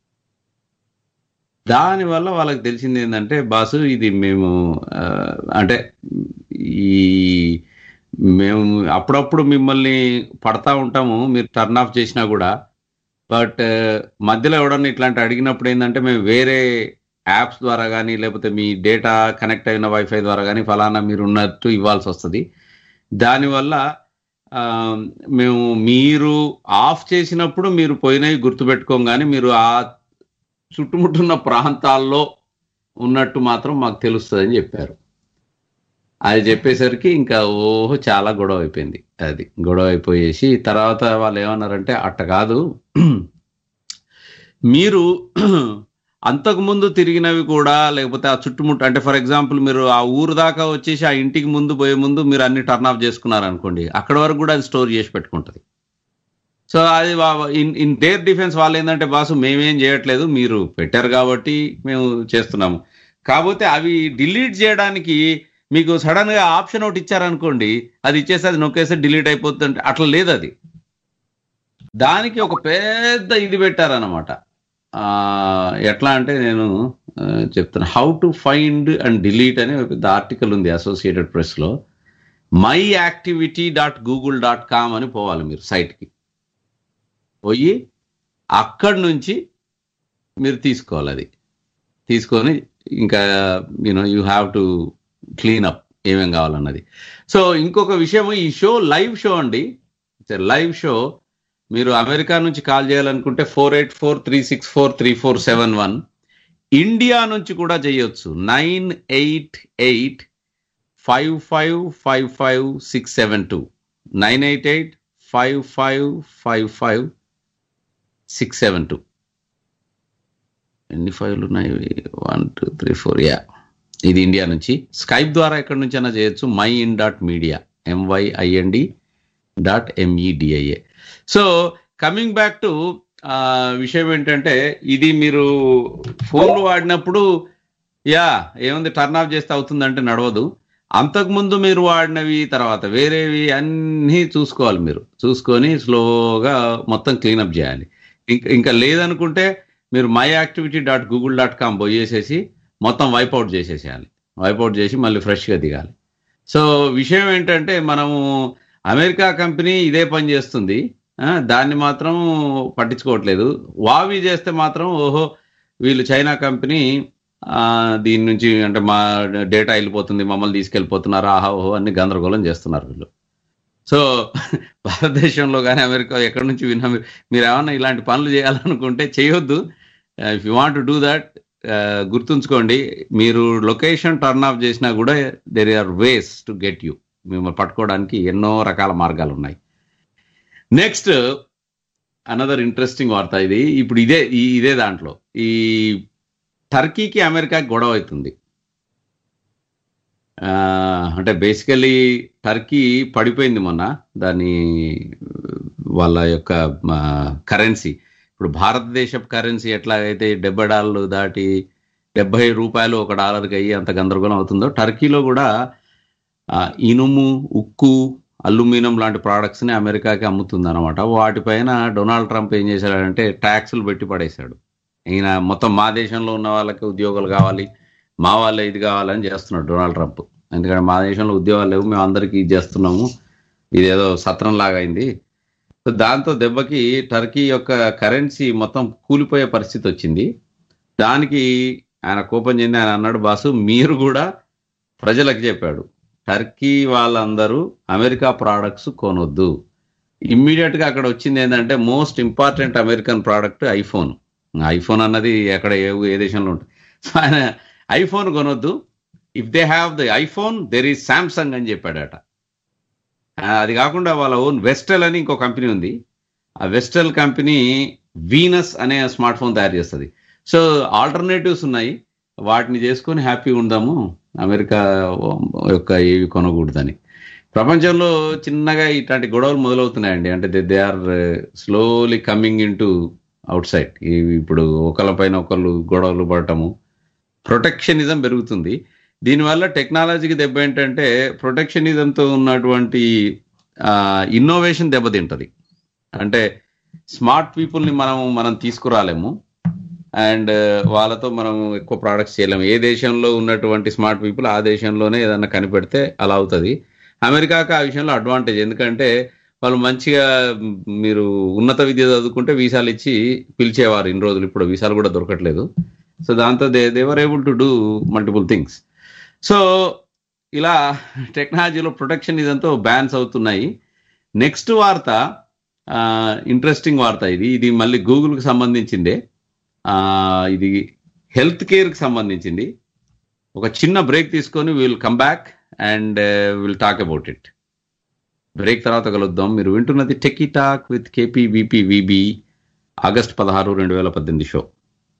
దానివల్ల వాళ్ళకి తెలిసింది ఏంటంటే బాసు ఇది మేము ఆ, అంటే ఈ మేము అప్పుడప్పుడు మిమ్మల్ని పడతా ఉంటాము మీరు టర్న్ ఆఫ్ చేసినా కూడా బట్ మధ్యలో ఎవడన్నా ఇట్లాంటి అడిగినప్పుడు ఏంటంటే మేము వేరే యాప్స్ ద్వారా కానీ లేకపోతే మీ డేటా కనెక్ట్ అయిన వైఫై ద్వారా కానీ ఫలానా మీరు ఉన్నట్టు ఇవ్వాల్సి వస్తుంది దానివల్ల ఆ, మేము మీరు ఆఫ్ చేసినప్పుడు మీరు పోయినవి గుర్తుపెట్టుకోం కానీ మీరు ఆ చుట్టుముట్టున్న ప్రాంతాల్లో ఉన్నట్టు మాత్రం మాకు తెలుస్తుంది అని చెప్పారు అది చెప్పేసరికి ఇంకా ఓహో చాలా గొడవ అయిపోయింది అది గొడవ అయిపోయేసి తర్వాత వాళ్ళు ఏమన్నారంటే అట్ట కాదు మీరు అంతకుముందు తిరిగినవి కూడా లేకపోతే ఆ చుట్టుముట్టు అంటే ఫర్ ఎగ్జాంపుల్ మీరు ఆ ఊరు దాకా వచ్చేసి ఆ ఇంటికి ముందు పోయే ముందు మీరు అన్ని టర్న్ ఆఫ్ చేసుకున్నారు అనుకోండి అక్కడ వరకు కూడా అది స్టోర్ చేసి పెట్టుకుంటుంది సో అది వా- ఇన్ ఇన్ దేర్ డిఫెన్స్ వాళ్ళు ఏంటంటే బాసు మేమేం చేయట్లేదు మీరు పెట్టారు కాబట్టి మేము చేస్తున్నాము కాకపోతే అవి డిలీట్ చేయడానికి మీకు సడన్ గా ఆప్షన్ ఒకటి ఇచ్చారనుకోండి అది ఇచ్చేసి అది నొక్కేస్తే డిలీట్ అయిపోతుంది అట్లా లేదు అది దానికి ఒక పెద్ద ఇది పెట్టారనమాట ఎట్లా అంటే నేను ఆ, చెప్తాను how to find and delete అనే ఒక పెద్ద ఆర్టికల్ ఉంది అసోసియేటెడ్ ప్రెస్లో my activity dot Google dot com అని పోవాలి మీరు సైట్కి పోయి అక్కడి నుంచి మీరు తీసుకోవాలి అది తీసుకొని ఇంకా you know you have to clean up ఏమేం కావాలన్నది సో ఇంకొక విషయం ఈ షో లైవ్ షో అండి లైవ్ షో మీరు అమెరికా నుంచి కాల్ చేయాలనుకుంటే four eight four three six four three four seven one India నుంచి కూడా చేయొచ్చు nine eight eight five five five five six seven two nine eight eight five five five five six seven two ఎన్ని ఫైవ్లు ఉన్నాయి one two three four yeah ఇది India నుంచి Skype ద్వారా ఎక్కడి నుంచి అయినా చేయొచ్చు my in dot media MYIND dot MEDIA so coming back to విషయం ఏంటంటే ఇది మీరు ఫోన్లు వాడినప్పుడు యా ఏముంది టర్న్ ఆఫ్ చేస్తే అవుతుందంటే నడవదు అంతకుముందు మీరు వాడినవి తర్వాత వేరేవి అన్నీ చూసుకోవాలి మీరు చూసుకొని స్లోగా మొత్తం క్లీనప్ చేయాలి ఇంకా ఇంకా లేదనుకుంటే మీరు my activity dot Google dot com పోయేసేసి మొత్తం వైపౌట్ చేసేసేయాలి వైపౌట్ చేసి మళ్ళీ ఫ్రెష్గా దిగాలి సో విషయం ఏంటంటే మనము అమెరికా కంపెనీ ఇదే పని చేస్తుంది ఆ, దాన్ని మాత్రం పట్టించుకోవట్లేదు వావి చేస్తే మాత్రం ఓహో వీళ్ళు చైనా కంపెనీ ఆ, దీని నుంచి అంటే మా డేటా వెళ్ళిపోతుంది మమ్మల్ని తీసుకెళ్ళిపోతున్నారు ఆహా ఓహో అన్ని గందరగోళం చేస్తున్నారు వీళ్ళు సో భారతదేశంలో కానీ అమెరికా ఎక్కడి నుంచి విన్నా మీరు- మీరు ఏమన్నా ఇలాంటి పనులు చేయాలనుకుంటే చేయొద్దు if you want do that గుర్తుంచుకోండి మీరు లొకేషన్ టర్న్ ఆఫ్ చేసినా కూడా there are ways to get you మిమ్మల్ని పట్టుకోవడానికి ఎన్నో రకాల మార్గాలు ఉన్నాయి నెక్స్ట్ అనదర్ ఇంట్రెస్టింగ్ వార్త ఇది ఇప్పుడు ఇదే ఈ- ఇదే దాంట్లో ఈ టర్కీకి అమెరికాకి గొడవ అవుతుంది ఆ, అంటే బేసికలీ టర్కీ పడిపోయింది మొన్న దాని వాళ్ళ యొక్క కరెన్సీ ఇప్పుడు భారతదేశపు కరెన్సీ ఎట్లాగైతే డెబ్బై డాలర్లు దాటి డెబ్బై రూపాయలు ఒక డాలర్కి అయ్యి అంత గందరగోళం అవుతుందో టర్కీలో కూడా ఆ, ఇనుము ఉక్కు అల్యూమినియం లాంటి products ని అమెరికాకి అమ్ముతుంది అనమాట వాటిపైన డొనాల్డ్ ట్రంప్ ఏం చేశాడంటే ట్యాక్సులు పెట్టి పడేశాడు ఈయన మొత్తం మా దేశంలో ఉన్న వాళ్ళకి ఉద్యోగాలు కావాలి మా వాళ్ళే ఇది కావాలని చేస్తున్నాడు డొనాల్డ్ ట్రంప్ ఎందుకంటే మా దేశంలో ఉద్యోగాలు లేవు మేము అందరికీ ఇది చేస్తున్నాము ఇదేదో సత్రం లాగా అయింది సో దాంతో దెబ్బకి టర్కీ యొక్క కరెన్సీ మొత్తం కూలిపోయే పరిస్థితి వచ్చింది దానికి ఆయన కోపం చెంది ఆయన అన్నాడు బాసు మీరు కూడా ప్రజలకు చెప్పాడు టర్కీ వాళ్ళందరూ అమెరికా ప్రోడక్ట్స్ కొనొద్దు ఇమ్మీడియట్ గా అక్కడ వచ్చింది ఏంటంటే most important American product iPhone iPhone అన్నది ఎక్కడ ఏ ఏ దేశంలో ఉంటుంది సో ఆయన ఐఫోన్ కొనొద్దు if they have the iPhone there is Samsung అని చెప్పాడట ఆ, అది కాకుండా వాళ్ళ ఓన్ వెస్టెల్ అని ఇంకో కంపెనీ ఉంది ఆ వెస్టెల్ కంపెనీ వీనస్ అనే స్మార్ట్ ఫోన్ తయారు చేస్తుంది సో ఆల్టర్నేటివ్స్ ఉన్నాయి వాటిని చేసుకొని హ్యాపీగా ఉందాము అమెరికా యొక్క ఏవి కొనకూడదని ప్రపంచంలో చిన్నగా ఇట్లాంటి గొడవలు మొదలవుతున్నాయండి అంటే they they are slowly coming in to outside ఇప్పుడు ఒకళ్ళ పైన ఒకళ్ళు గొడవలు పడటము ప్రొటెక్షనిజం పెరుగుతుంది దీనివల్ల టెక్నాలజీకి దెబ్బ ఏంటంటే ప్రొటెక్షనిజంతో ఉన్నటువంటి ఇన్నోవేషన్ దెబ్బతింటది అంటే స్మార్ట్ పీపుల్ని మనం మనం తీసుకురాలేము అండ్ వాళ్ళతో మనం ఎక్కువ ప్రోడక్ట్స్ చేయలేము ఏ దేశంలో ఉన్నటువంటి స్మార్ట్ పీపుల్ ఆ దేశంలోనే ఏదన్నా కనిపెడితే అలా అవుతుంది అమెరికాకి ఆ విషయంలో అడ్వాంటేజ్ ఎందుకంటే వాళ్ళు మంచిగా మ్, మీరు ఉన్నత విద్య చదువుకుంటే వీసాలు ఇచ్చి పిలిచేవారు ఇన్ని రోజులు ఇప్పుడు వీసాలు కూడా దొరకట్లేదు సో దాంతో they they were able to do multiple things so ఇలా టెక్నాలజీలో ప్రొటెక్షన్ ఇదంతా బ్యాన్స్ అవుతున్నాయి నెక్స్ట్ వార్త ఇంట్రెస్టింగ్ వార్త ఇది ఇది మళ్ళీ గూగుల్కి సంబంధించిందే ఆ, ఇది హెల్త్ కేర్కి సంబంధించింది ఒక చిన్న బ్రేక్ తీసుకొని will come back and will talk about it break తర్వాత కలుద్దాం మీరు వింటున్నది techie talk with KPBP VB August పదహారు రెండు వేల పద్దెనిమిది షో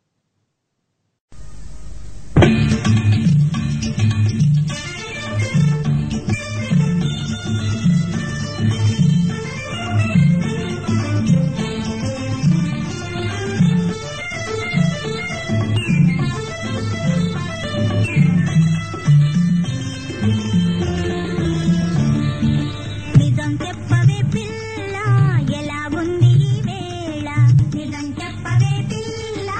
నిజం చెప్పవే పిల్ల ఎలా ఉంది ఈ వేళ నిజం చెప్పవే పిల్ల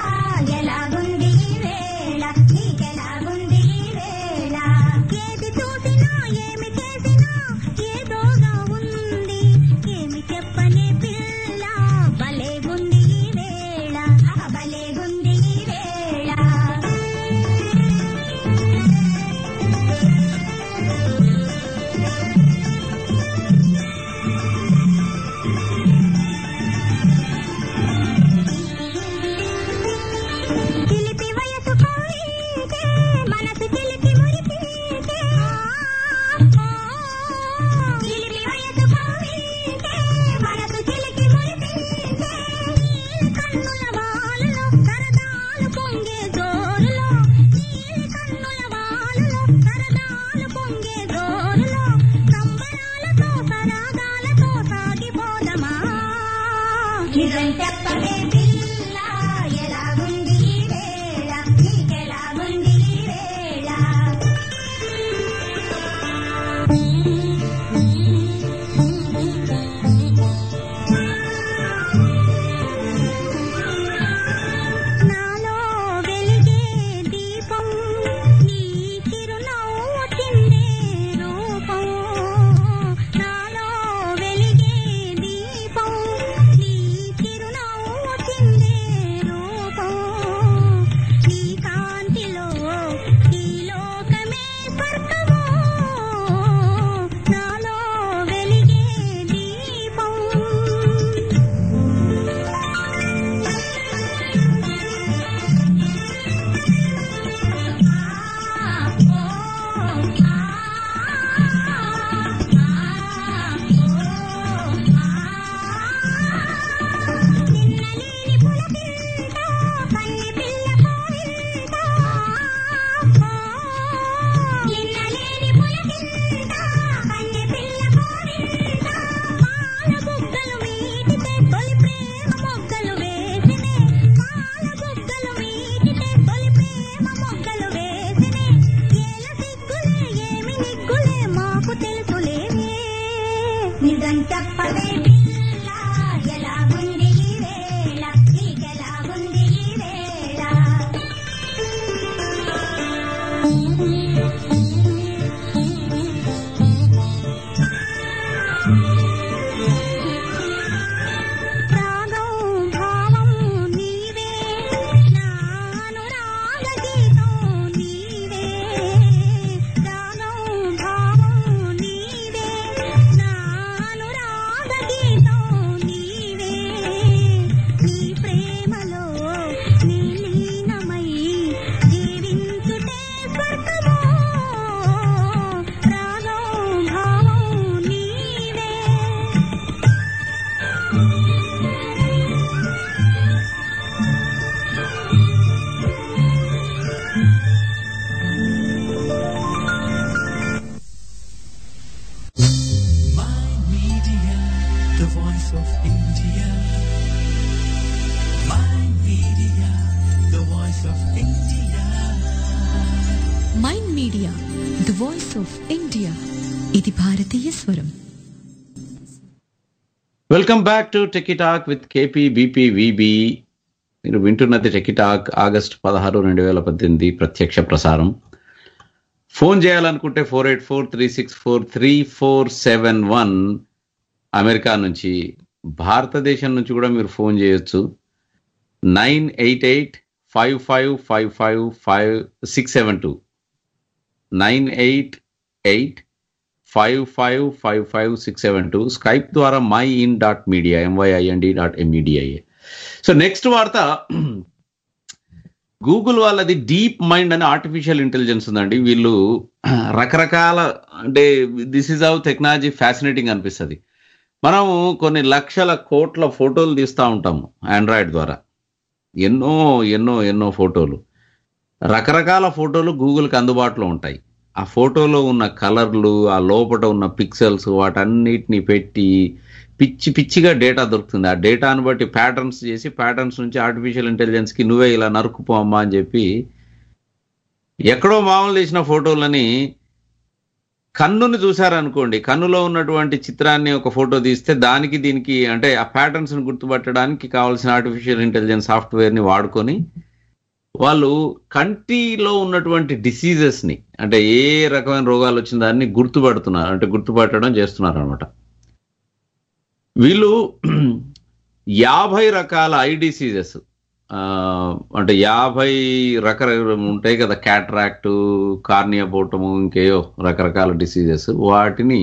రాగం భావం నీవే నానురాగ గీతం నీవే రాగం భావం నీవే నానురాగ గీతం నీవే నీ ప్రేమలో నీలీనమై జీవించుటే స్వర్గమో రాగం భావం నీవే Mind Media, the voice of India. Mind Media, the voice of India. Mind media the voice of India ఇది భారతీయ స్వరం welcome back to techie talk with KP BP VB మీరు వింటున్నది టెకిటాక్ ఆగస్ట్ పదహారు రెండు వేల పద్దెనిమిది ప్రత్యక్ష ప్రసారం ఫోన్ చేయాలనుకుంటే four eight four three six four three four seven one America నుంచి భారతదేశం నుంచి కూడా మీరు ఫోన్ చేయొచ్చు nine eight eight five five five five five six seven two nine eight eight five five five five six seven two Skype ద్వారా my in dot media MYIND dot MEDIA so next వార్త Google వాళ్ళది DeepMind అనే artificial intelligence ఉందండి వీళ్ళు రకరకాల అంటే this is how technology fascinating అనిపిస్తుంది మనము కొన్ని లక్షల కోట్ల ఫోటోలు తీస్తూ ఉంటాము ఆండ్రాయిడ్ ద్వారా ఎన్నో ఎన్నో ఎన్నో ఫోటోలు రకరకాల ఫోటోలు గూగుల్కి అందుబాటులో ఉంటాయి ఆ ఫోటోలో ఉన్న కలర్లు ఆ లోపల ఉన్న పిక్సెల్స్ వాటన్నిటిని పెట్టి పిచ్చి పిచ్చిగా డేటా దొరుకుతుంది ఆ డేటాను బట్టి ప్యాటర్న్స్ చేసి ప్యాటర్న్స్ నుంచి ఆర్టిఫిషియల్ ఇంటెలిజెన్స్కి నువ్వే ఇలా నరుకుపో అమ్మా అని చెప్పి ఎక్కడో మామూలు తీసిన ఫోటోలని కన్నుని చూసారనుకోండి కన్నులో ఉన్నటువంటి చిత్రాన్ని ఒక ఫోటో తీస్తే దానికి దీనికి అంటే ఆ ప్యాటర్న్స్ ని గుర్తుపట్టడానికి కావాల్సిన ఆర్టిఫిషియల్ ఇంటెలిజెన్స్ సాఫ్ట్వేర్ ని వాడుకొని వాళ్ళు కంటిలో ఉన్నటువంటి డిసీజెస్ ని అంటే ఏ రకమైన రోగాలు వచ్చిన దాన్ని గుర్తుపడుతున్నారు అంటే గుర్తుపట్టడం చేస్తున్నారు అనమాట వీళ్ళు యాభై రకాల ఐ డిసీజెస్ అంటే యాభై రకరకాల ఉంటాయి కదా క్యాట్రాక్ట్ కార్నియాబోటము ఇంకేయో రకరకాల డిసీజెస్ వాటిని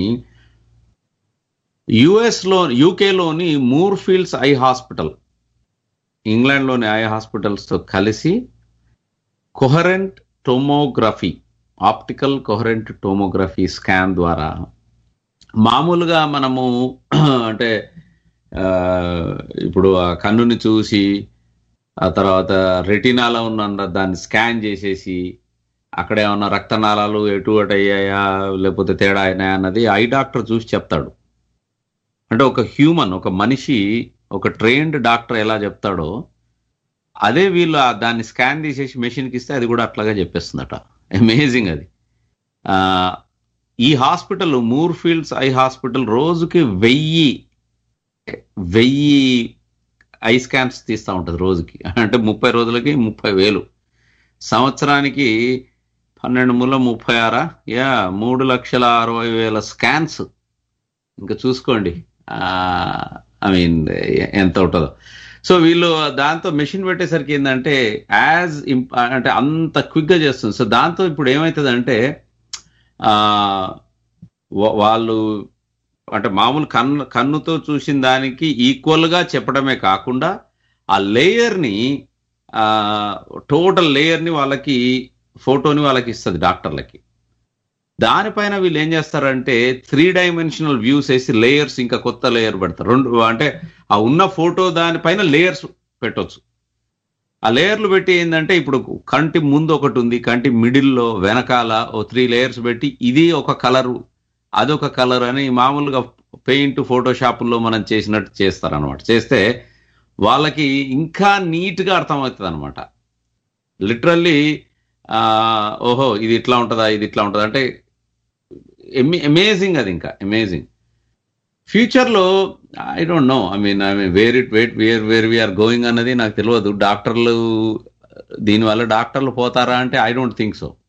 యుఎస్లో యూకేలోని మూర్ఫీల్డ్స్ ఐ హాస్పిటల్ ఇంగ్లాండ్లోని ఐ హాస్పిటల్స్తో కలిసి coherent tomography optical coherent tomography scan ద్వారా మామూలుగా మనము అంటే ఆ, ఇప్పుడు ఆ కన్నుని చూసి ఆ తర్వాత రెటినాలో ఉన్న దాన్ని స్కాన్ చేసేసి అక్కడ ఏమన్నా రక్తనాళాలు ఎటు అటు అయ్యాయా లేకపోతే తేడా అయినాయా అన్నది ఐ డాక్టర్ చూసి చెప్తాడు అంటే ఒక హ్యూమన్ ఒక మనిషి ఒక ట్రైన్డ్ డాక్టర్ ఎలా చెప్తాడో అదే వీళ్ళు ఆ దాన్ని స్కాన్ తీసేసి మెషిన్కి ఇస్తే అది కూడా అట్లాగా చెప్పేస్తుందట అమేజింగ్ అది ఆ, ఈ హాస్పిటల్ మూర్ఫీల్డ్స్ ఐ హాస్పిటల్ రోజుకి వెయ్యి వెయ్యి ఐ స్కాన్స్ తీస్తూ ఉంటుంది రోజుకి అంటే ముప్పై రోజులకి ముప్పై వేలు సంవత్సరానికి పన్నెండు మూల ముప్పై ఆరా యా మూడు లక్షల అరవై వేల స్కాన్స్ ఇంకా చూసుకోండి ఐ మీన్ ఎంత ఉంటుందో సో వీళ్ళు దాంతో మెషిన్ పెట్టేసరికి ఏంటంటే యాజ్ అంటే అంత క్విక్గా చేస్తుంది సో దాంతో ఇప్పుడు ఏమవుతుందంటే ఆ, వా- వాళ్ళు అంటే మామూలు కన్ను కన్నుతో చూసిన దానికి ఈక్వల్ గా చెప్పడమే కాకుండా ఆ లేయర్ ని టోటల్ లేయర్ ని వాళ్ళకి ఫోటోని వాళ్ళకి ఇస్తుంది డాక్టర్లకి దానిపైన వీళ్ళు ఏం చేస్తారంటే త్రీ డైమెన్షనల్ వ్యూస్ వేసి లేయర్స్ ఇంకా కొత్త లేయర్ పెడతారు రెండు అంటే ఆ ఉన్న ఫోటో దానిపైన లేయర్స్ పెట్టొచ్చు ఆ లేయర్లు పెట్టి ఏంటంటే ఇప్పుడు కంటి ముందు ఒకటి ఉంది కంటి మిడిల్లో వెనకాల ఓ త్రీ లేయర్స్ పెట్టి ఇది ఒక కలరు అదొక కలర్ అని మామూలుగా పెయింట్ ఫోటోషాపుల్లో మనం చేసినట్టు చేస్తారనమాట చేస్తే వాళ్ళకి ఇంకా నీట్గా అర్థమవుతుంది అనమాట లిటరల్లీ ఓహో ఇది ఇట్లా ఉంటుందా ఇది ఇట్లా ఉంటుందా అంటే అమేజింగ్ అది ఇంకా అమేజింగ్ ఫ్యూచర్లో I don't know I mean I mean where it wait where where we are going అన్నది నాకు తెలియదు డాక్టర్లు దీనివల్ల డాక్టర్లు పోతారా అంటే ఐ డోంట్ థింక్ సో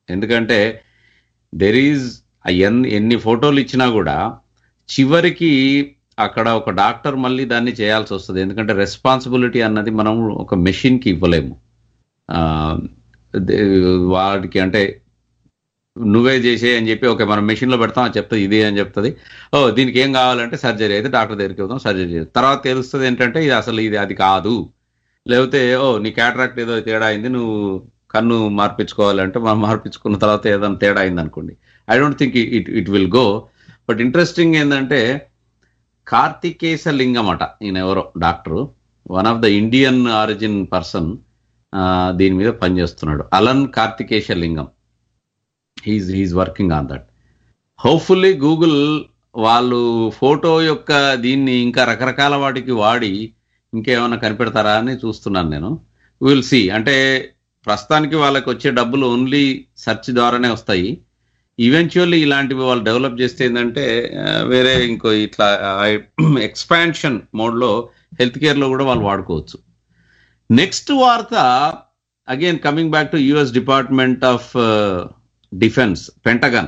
ఎందుకంటే దెర్ ఈజ్ ఎన్ని ఎన్ని ఫోటోలు ఇచ్చినా కూడా చివరికి అక్కడ ఒక డాక్టర్ మళ్ళీ దాన్ని చేయాల్సి వస్తుంది ఎందుకంటే రెస్పాన్సిబిలిటీ అన్నది మనం ఒక మెషిన్కి ఇవ్వలేము ఆ, దే- వాడికి అంటే నువ్వే చేసే అని చెప్పి ఓకే మనం మెషిన్లో పెడతాం అది చెప్తుంది ఇది అని చెప్తుంది ఓ దీనికి ఏం కావాలంటే సర్జరీ అయితే డాక్టర్ దగ్గరికి వెళ్తాం సర్జరీ చేస్తాం తర్వాత తెలుస్తుంది ఏంటంటే ఇది అసలు ఇది అది కాదు లేకపోతే ఓ నీ క్యాటరాక్ట్ ఏదో తేడా అయింది నువ్వు కన్ను మార్పించుకోవాలంటే మనం మార్పించుకున్న తర్వాత ఏదైనా తేడా అయింది అనుకోండి I don't think it it will go but interesting ఏంటంటే కార్తికేశ లింగం అట ఈయన ఎవరో doctor one of the Indian origin person దీని మీద పనిచేస్తున్నాడు Alan Karthikesalingam he's he's working on that hopefully Google వాళ్ళు ఫోటో యొక్క దీన్ని ఇంకా రకరకాల వాటికి వాడి ఇంకేమైనా కనిపెడతారా అని చూస్తున్నాను నేను విల్ సి అంటే ప్రస్తుతానికి వాళ్ళకి వచ్చే డబ్బులు ఓన్లీ సెర్చ్ ద్వారానే వస్తాయి ఈవెన్చువల్లీ ఇలాంటివి వాళ్ళు డెవలప్ చేస్తే ఏంటంటే ఆ, వేరే ఇంకో ఇట్లా ఎక్స్పాన్షన్ మోడ్లో హెల్త్ కేర్లో కూడా వాళ్ళు వాడుకోవచ్చు నెక్స్ట్ వార్త again coming back to US department of defence Pentagon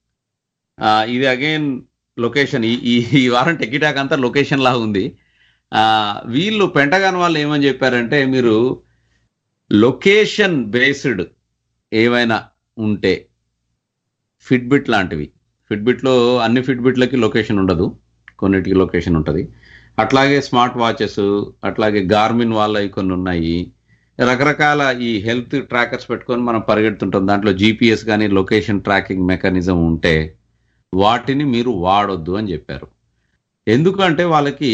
ఇది అగైన్ లొకేషన్ ఈ ఈ- ఈ వారం టెకిటాక్ అంతా లొకేషన్ లా ఉంది ఆ, వీళ్ళు పెంటగాన్ వాళ్ళు ఏమని చెప్పారంటే మీరు లొకేషన్ బేస్డ్ ఏవైనా ఉంటే ఫిట్బిట్ లాంటివి ఫిట్బిట్లో అన్ని ఫిట్బిట్లకి లొకేషన్ ఉండదు కొన్నిటికి లొకేషన్ ఉంటుంది అట్లాగే స్మార్ట్ వాచెస్ అట్లాగే గార్మిన్ వాళ్ళవి కొన్ని ఉన్నాయి రకరకాల ఈ హెల్త్ ట్రాకర్స్ పెట్టుకొని మనం పరిగెడుతుంటాం దాంట్లో జీపీఎస్ కానీ లొకేషన్ ట్రాకింగ్ మెకానిజం ఉంటే వాటిని మీరు వాడొద్దు అని చెప్పారు ఎందుకంటే వాళ్ళకి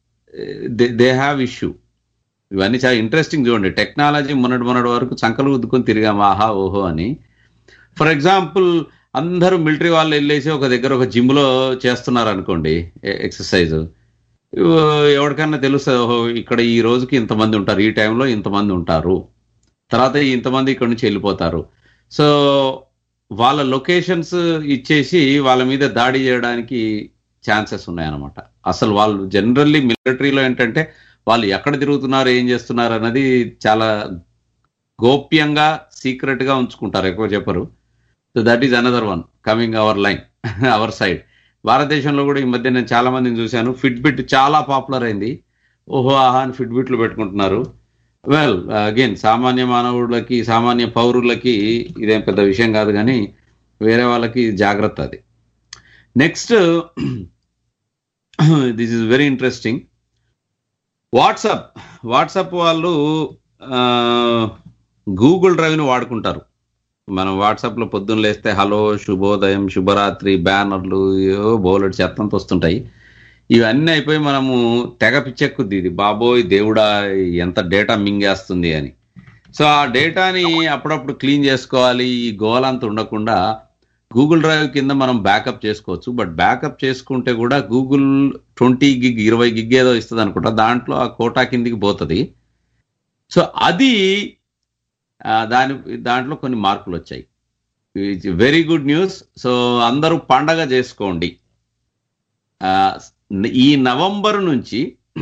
దే హ్యావ్ ఇష్యూ ఇవన్నీ చాలా ఇంట్రెస్టింగ్ చూడండి టెక్నాలజీ మొన్నటి మొన్నటి వరకు చంకలు ఉద్దుకొని తిరిగాం ఆహా ఓహో అని ఫర్ ఎగ్జాంపుల్ అందరూ మిలిటరీ వాళ్ళు వెళ్ళేసి ఒక దగ్గర ఒక జిమ్ లో చేస్తున్నారు అనుకోండి ఎక్సర్సైజ్ ఎవరికన్నా తెలుస్తుంది ఓహో ఇక్కడ ఈ రోజుకి ఇంతమంది ఉంటారు ఈ టైంలో ఇంతమంది ఉంటారు తర్వాత ఇంతమంది ఇక్కడ నుంచి వెళ్ళిపోతారు సో వాళ్ళ లొకేషన్స్ ఇచ్చేసి వాళ్ళ మీద దాడి చేయడానికి ఛాన్సెస్ ఉన్నాయన్నమాట అసలు వాళ్ళు జనరల్లీ మిలిటరీలో ఏంటంటే వాళ్ళు ఎక్కడ తిరుగుతున్నారు ఏం చేస్తున్నారు అన్నది చాలా గోప్యంగా సీక్రెట్ గా ఉంచుకుంటారు ఎక్కువ చెప్పరు so that is another one coming our line our side భారతదేశంలో కూడా ఈ మధ్య నేను చాలా మందిని చూశాను ఫిట్బిట్ చాలా పాపులర్ అయింది ఓహో ఆహా అని ఫిట్బిట్లు పెట్టుకుంటున్నారు వెల్ అగైన్ సామాన్య మానవులకి సామాన్య పౌరులకి ఇదేం పెద్ద విషయం కాదు కానీ వేరే వాళ్ళకి జాగ్రత్త అది next this is very interesting WhatsApp WhatsApp వాళ్ళు గూగుల్ డ్రైవ్ని వాడుకుంటారు మనం వాట్సాప్లో పొద్దున్న లేస్తే హలో శుభోదయం శుభరాత్రి బ్యానర్లు ఏవో బోలెడ్ చెత్తంత వస్తుంటాయి ఇవన్నీ అయిపోయి మనము తెగ పిచ్చెక్కుద్ది ఇది బాబోయ్ దేవుడా ఎంత డేటా మింగేస్తుంది అని సో ఆ డేటాని అప్పుడప్పుడు క్లీన్ చేసుకోవాలి ఈ గోలంత ఉండకుండా గూగుల్ డ్రైవ్ కింద మనం బ్యాకప్ చేసుకోవచ్చు బట్ బ్యాకప్ చేసుకుంటే కూడా గూగుల్ ట్వంటీ గిగ్ ఇరవై గిగ్ ఏదో ఇస్తుంది అనుకుంటా దాంట్లో ఆ కోటా కిందికి పోతుంది సో అది ఆ, దాని దాంట్లో కొన్ని మార్పులు వచ్చాయి వెరీ గుడ్ న్యూస్ సో అందరూ పండగ చేసుకోండి ఆ, ఈ నవంబర్ నుంచి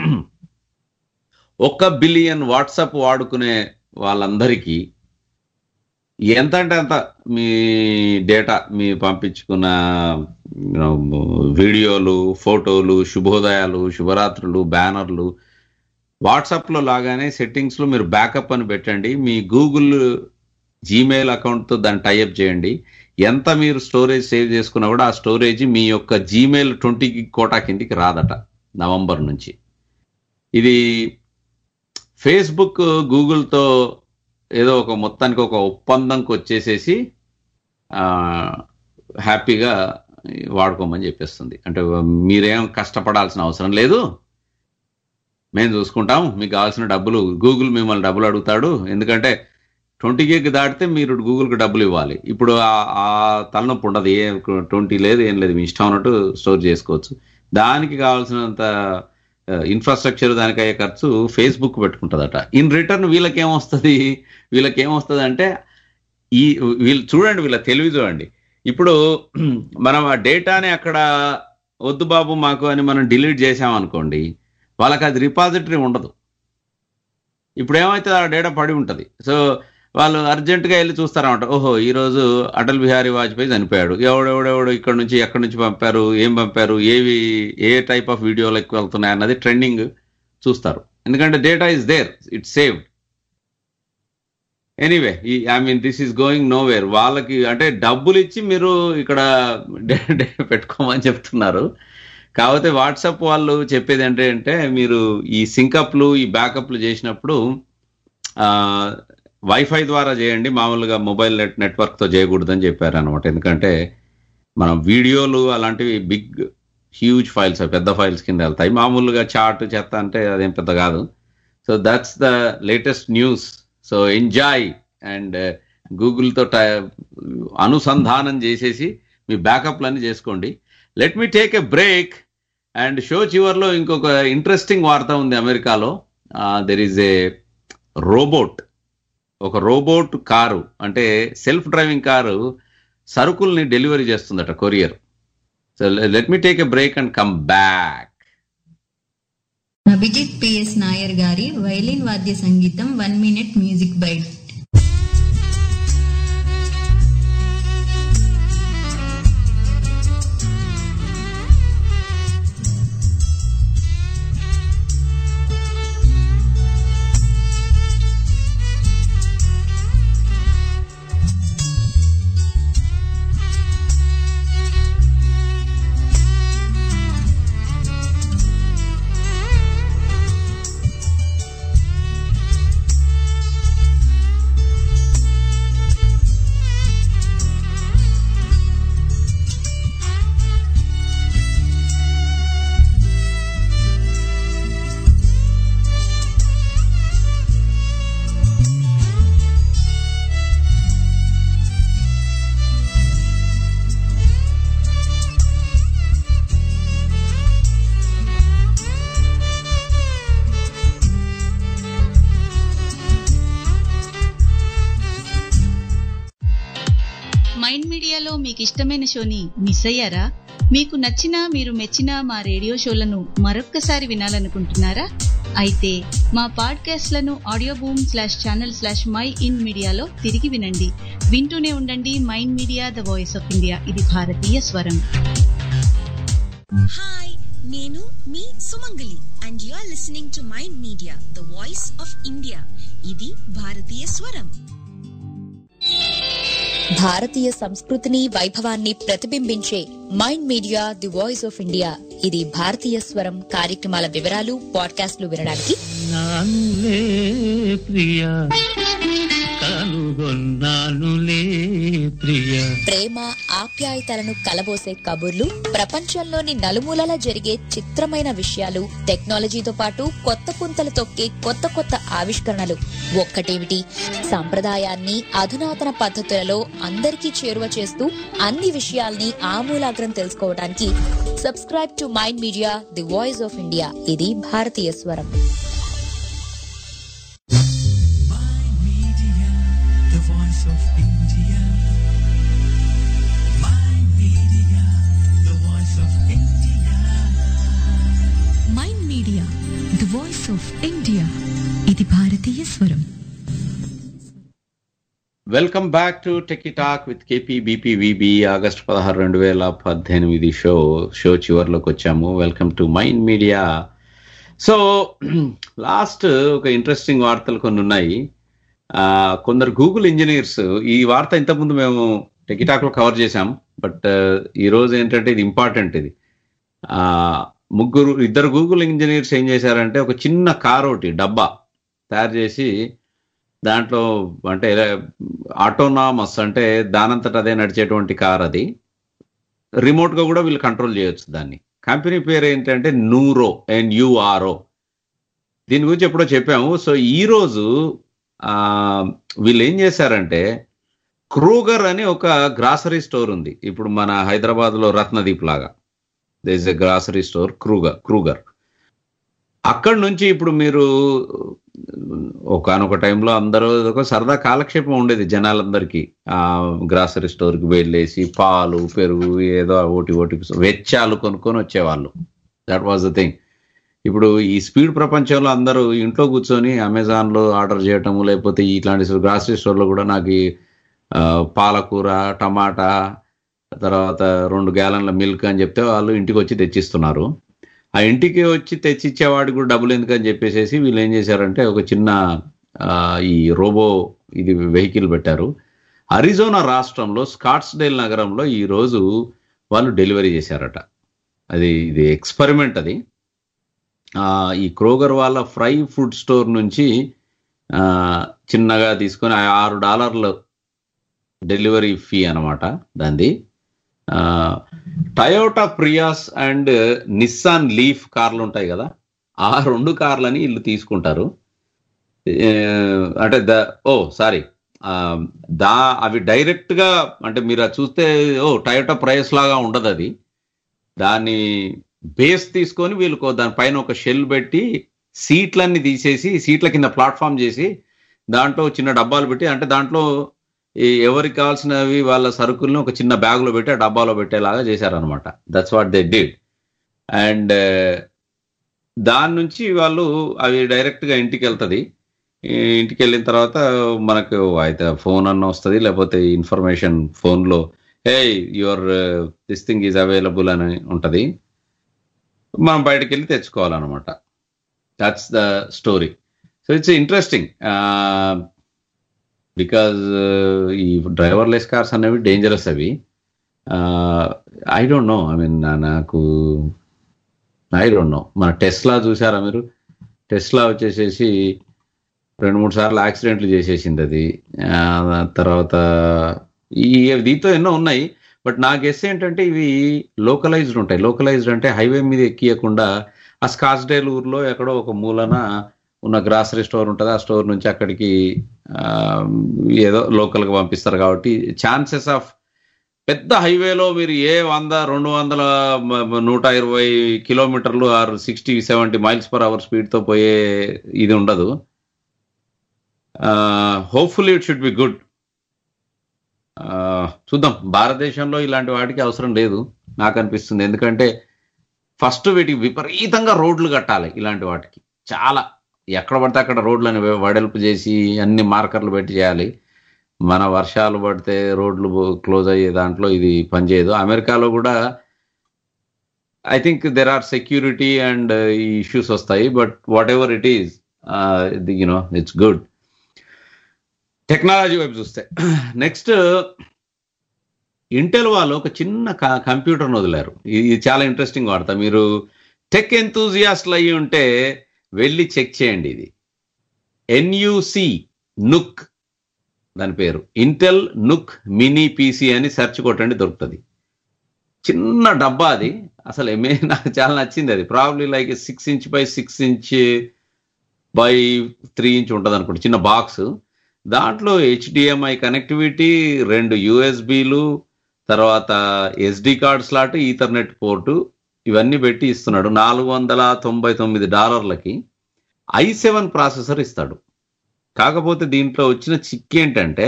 ఒక బిలియన్ వాట్సాప్ వాడుకునే వాళ్ళందరికీ ఎంత అంటే అంత మీ డేటా మీ పంపించుకున్న you know, వీడియోలు ఫోటోలు శుభోదయాలు శుభరాత్రులు బ్యానర్లు వాట్సాప్లో లాగానే సెట్టింగ్స్లో మీరు బ్యాకప్ అని పెట్టండి మీ గూగుల్ జీమెయిల్ అకౌంట్తో దాన్ని టైఅప్ చేయండి ఎంత మీరు స్టోరేజ్ సేవ్ చేసుకున్నా కూడా ఆ స్టోరేజ్ మీ యొక్క జీమెయిల్ ట్వంటీ కోటా కిందికి రాదట నవంబర్ నుంచి ఇది ఫేస్బుక్ గూగుల్తో ఏదో ఒక మొత్తానికి ఒక ఒప్పందంకి వచ్చేసేసి ఆ, హ్యాపీగా వాడుకోమని చెప్పేస్తుంది అంటే మీరేం కష్టపడాల్సిన అవసరం లేదు మేము చూసుకుంటాం మీకు కావాల్సిన డబ్బులు గూగుల్ మిమ్మల్ని డబ్బులు అడుగుతాడు ఎందుకంటే ట్వంటీ గిగ్ దాటితే మీరు గూగుల్కి డబ్బులు ఇవ్వాలి ఇప్పుడు ఆ- ఆ తలనొప్పి ఉండదు ఏ ట్వంటీ లేదు ఏం లేదు మీ ఇష్టం ఉన్నట్టు స్టోర్ చేసుకోవచ్చు దానికి కావాల్సినంత ఇన్ఫ్రాస్ట్రక్చర్ దానికి అయ్యే ఖర్చు ఫేస్బుక్ పెట్టుకుంటుందట ఇన్ రిటర్న్ వీళ్ళకి ఏమొస్తుంది వీళ్ళకి ఏమొస్తుంది అంటే ఈ వీళ్ళు చూడండి వీళ్ళ తెలివి చూడండి ఇప్పుడు మనం ఆ డేటాని అక్కడ వద్దు బాబు మాకు అని మనం డిలీట్ చేసామనుకోండి వాళ్ళకి అది రిపాజిటరీ ఉండదు ఇప్పుడు ఏమైతే ఆ డేటా పడి ఉంటుంది సో వాళ్ళు అర్జెంటుగా వెళ్ళి చూస్తారన్నమాట ఓహో ఈ రోజు అటల్ బిహారీ వాజ్పేయి చనిపోయాడు ఎవడెవడెవడు ఇక్కడ నుంచి ఎక్కడి నుంచి పంపారు ఏం పంపారు ఏవి ఏ టైప్ ఆఫ్ వీడియోలకు వెళ్తున్నాయి అన్నది ట్రెండింగ్ చూస్తారు ఎందుకంటే data is there it's saved anyway ఈ I mean this is going nowhere వాళ్ళకి అంటే డబ్బులు ఇచ్చి మీరు ఇక్కడ డే- డే పెట్టుకోమని చెప్తున్నారు కాకపోతే వాట్సాప్ వాళ్ళు చెప్పేది ఏంటి అంటే మీరు ఈ సింకప్లు ఈ బ్యాకప్లు చేసినప్పుడు వైఫై ద్వారా చేయండి మామూలుగా మొబైల్ నెట్ నెట్వర్క్తో చేయకూడదని చెప్పారు అనమాట ఎందుకంటే మనం వీడియోలు అలాంటివి బిగ్ హ్యూజ్ ఫైల్స్ పెద్ద ఫైల్స్ కింద వెళ్తాయి మామూలుగా చాట్ చెత్త అంటే అదేం పెద్ద కాదు so that's the latest news so enjoy and గూగుల్తో అనుసంధానం చేసేసి మీ బ్యాకప్లన్నీ చేసుకోండి let me take a break and show చివర్లో ఇంకొక ఇంట్రెస్టింగ్ వార్త ఉంది అమెరికాలో దెర్ ఈజ్ ఏ రోబోట్ ఒక రోబోట్ కారు అంటే సెల్ఫ్ డ్రైవింగ్ కారు సరుకుల్ని డెలివరీ చేస్తుందట courier so let me take a break and come back Abhijit PS Nair గారి వైలిన్ వాద్య సంగీతం one minute music bite mind మీడియాలో మీకు ఇష్టమైన షోని మిస్ అయ్యారా మీకు నచ్చిన మీరు మెచ్చిన మా రేడియో షోలను మరొక్కసారి వినాలనుకుంటున్నారా అయితే మా పాడ్కాస్ట్లను audio boom slash channel slash my in మీడియాలో తిరిగి వినండి వింటూనే ఉండండి mind media the voice of India ఇది భారతీయ స్వరం హాయ్ నేను మీ Sumangali and you are listening to mind media the voice of India ఇది భారతీయ స్వరం భారతీయ సంస్కృతిని వైభవాన్ని ప్రతిబింబించే mind media the voice of India ఇది భారతీయ స్వరం కార్యక్రమాల వివరాలు పాడ్కాస్ట్లు వినడానికి నానులే ప్రియా కనుగొన్నానులే ప్రియా ప్రేమ ఆప్యాయతలను కలబోసే కబుర్లు ప్రపంచంలోని నలుమూలలా జరిగే చిత్రమైన విషయాలు టెక్నాలజీతో పాటు కొత్త పుంతలు తొక్కే కొత్త కొత్త ఆవిష్కరణలు ఒక్కటేమిటి సంప్రదాయాన్ని అధునాతన పద్ధతులలో అందరికీ చేరువ చేస్తూ అన్ని విషయాల్ని ఆమూలాగ్రం తెలుసుకోవడానికి subscribe to mind media the voice of India ఇది భారతీయ స్వరం the voice of India. My media, the voice of India. Mind media the voice of India ఇది భారతీయ స్వరం welcome back to techie talk with KP BP VB August పదహారు రెండు వేల పద్దెనిమిది షో షో చివరిలోకి వచ్చాము welcome to mind media so last ఒక ఇంట్రెస్టింగ్ వార్తలు కొన్ని ఉన్నాయి ఆ, కొందరు గూగుల్ ఇంజనీర్స్ ఈ వార్త ఇంతకుముందు మేము టెకిటాక్ లో కవర్ చేశాం బట్ ఈ రోజు ఏంటంటే ఇది ఇంపార్టెంట్ ఇది ఆ ముగ్గురు ఇద్దరు గూగుల్ ఇంజనీర్స్ ఏం చేశారంటే ఒక చిన్న కార్ ఒకటి డబ్బా తయారు చేసి దాంట్లో అంటే ఆటోనామస్ అంటే దానంతట అదే నడిచేటువంటి కార్ అది రిమోట్ గా కూడా వీళ్ళు కంట్రోల్ చేయొచ్చు దాన్ని కంపెనీ పేరు ఏంటంటే నూరో అండ్ యుఆర్ఓ దీని గురించి ఎప్పుడో చెప్పాము సో ఈ రోజు ఆ, వీళ్ళు ఏం చేశారంటే క్రూగర్ అని ఒక గ్రాసరీ స్టోర్ ఉంది ఇప్పుడు మన హైదరాబాద్ లో రత్నదీప్ లాగా this a grocery store Kroger Kroger అక్కడ నుంచి ఇప్పుడు మీరు ఒకనొక టైంలో అందరూ ఒక సరదా కాలక్షేపం ఉండేది జనాలందరికీ ఆ గ్రాసరీ స్టోర్కి వెళ్ళేసి పాలు పెరుగు ఏదో ఒకటి ఒకటి వెచ్చాలు కొనుక్కొని వచ్చేవాళ్ళు దట్ వాజ్ ద థింగ్ ఇప్పుడు ఈ స్పీడ్ ప్రపంచంలో అందరూ ఇంట్లో కూర్చొని అమెజాన్లో ఆర్డర్ చేయటము లేకపోతే ఇట్లాంటి గ్రాసరీ స్టోర్లో కూడా నాకు ఈ, ఆ, పాలకూర టమాటా తర్వాత రెండు గ్యాలన్ల మిల్క్ అని చెప్తే వాళ్ళు ఇంటికి వచ్చి తెచ్చిస్తున్నారు ఆ ఇంటికి వచ్చి తెచ్చిచ్చేవాడికి కూడా డబ్బులు ఎందుకని చెప్పేసి వీళ్ళు ఏం చేశారంటే ఒక చిన్న ఆ, ఈ రోబో ఇది వెహికల్ పెట్టారు అరిజోనా రాష్ట్రంలో స్కాట్స్డేల్ నగరంలో ఈ రోజు వాళ్ళు డెలివరీ చేశారట అది ఇది ఎక్స్పెరిమెంట్ అది ఆ, ఈ క్రోగర్ వాళ్ళ ఫ్రై ఫుడ్ స్టోర్ నుంచి ఆ, చిన్నగా తీసుకొని ఆ ఆరు డాలర్లు డెలివరీ ఫీ అనమాట దాంది Toyota Prius and Nissan Leaf కార్లు ఉంటాయి కదా ఆ రెండు కార్లని వీళ్ళు తీసుకుంటారు ఏ, అంటే ద ఓ సారీ దా అవి డైరెక్ట్ గా అంటే మీరు అది చూస్తే ఓ టయోటా ప్రైస్ లాగా ఉండదు అది దాన్ని బేస్ తీసుకొని వీళ్ళకు దానిపైన ఒక షెల్ పెట్టి సీట్లన్నీ తీసేసి సీట్ల కింద ప్లాట్ఫామ్ చేసి దాంట్లో చిన్న డబ్బాలు పెట్టి అంటే దాంట్లో ఈ ఎవరికి కావాల్సినవి వాళ్ళ సరుకులను ఒక చిన్న బ్యాగులో పెట్టి ఆ డబ్బాలో పెట్టేలాగా చేశారనమాట that's what they did and దాని నుంచి వాళ్ళు అవి డైరెక్ట్గా ఇంటికి వెళ్తుంది ఇంటికి వెళ్ళిన తర్వాత మనకు అయితే ఫోన్ అన్న వస్తుంది లేకపోతే ఇన్ఫర్మేషన్ ఫోన్లో hey your this thing is available అని ఉంటుంది మనం బయటకు వెళ్ళి తెచ్చుకోవాలన్నమాట that's the story so it's interesting because ఈ డ్రైవర్లెస్ కార్స్ అనేవి డేంజరస్ అవి I don't know I mean నాకు ఐ డోంట్ నో మన టెస్లా చూసారా మీరు టెస్లా వచ్చేసేసి రెండు మూడు సార్లు యాక్సిడెంట్లు చేసేసింది అది ఆ, తర్వాత ఈ దీంతో ఎన్నో ఉన్నాయి బట్ నా గెస్ ఏంటంటే ఇవి లోకలైజ్డ్ ఉంటాయి లోకలైజ్డ్ అంటే హైవే మీద ఎక్కియకుండా ఆ స్కాచ్డేల్ ఊర్లో ఎక్కడో ఒక మూలన ఉన్న గ్రాసరీ స్టోర్ ఉంటుంది ఆ స్టోర్ నుంచి అక్కడికి ఆ, ఏదో లోకల్గా పంపిస్తారు కాబట్టి ఛాన్సెస్ ఆఫ్ పెద్ద హైవేలో మీరు ఏ వంద రెండు వందల మ- మ- నూట ఇరవై కిలోమీటర్లు or sixty seventy miles per hour స్పీడ్తో పోయే ఇది ఉండదు hopefully it should be good చూద్దాం భారతదేశంలో ఇలాంటి వాటికి అవసరం లేదు నాకు అనిపిస్తుంది ఎందుకంటే ఫస్ట్ వీటికి విపరీతంగా రోడ్లు కట్టాలి ఇలాంటి వాటికి చాలా ఎక్కడ పడితే అక్కడ రోడ్లను వడల్పు చేసి అన్ని మార్కర్లు పెట్టి చేయాలి మన వర్షాలు పడితే రోడ్లు క్లోజ్ అయ్యే దాంట్లో ఇది పనిచేయదు అమెరికాలో కూడా I think there are security and ఈ ఇష్యూస్ వస్తాయి but whatever it is you know it's good technology వైపు చూస్తే నెక్స్ట్ ఇంటెల్ వాళ్ళు ఒక చిన్న కంప్యూటర్ను వదిలారు ఇది ఇది చాలా ఇంట్రెస్టింగ్ వార్త మీరు టెక్ ఎంతూజియాస్ట్లు అయ్యి ఉంటే వెళ్ళి చెక్ చేయండి ఇది ఎన్యుసి నుక్ దాని పేరు ఇంటెల్ నుక్ మినీ పీసీ అని సెర్చ్ కొట్టండి దొరుకుతుంది చిన్న డబ్బా అది అసలు ఏమే నాకు చాలా నచ్చింది అది probably like six inch by six inch by three inch ఉంటుంది అనుకోండి చిన్న బాక్స్ దాంట్లో హెచ్డిఎంఐ కనెక్టివిటీ రెండు యూఎస్బీలు తర్వాత SD card slot ethernet port ఇవన్నీ పెట్టి ఇస్తున్నాడు నాలుగు వందల తొంభై తొమ్మిది డాలర్లకి ఐ సెవెన్ ప్రాసెసర్ ఇస్తాడు కాకపోతే దీంట్లో వచ్చిన చిక్ ఏంటంటే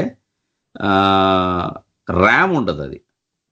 ర్యామ్ ఉండదు అది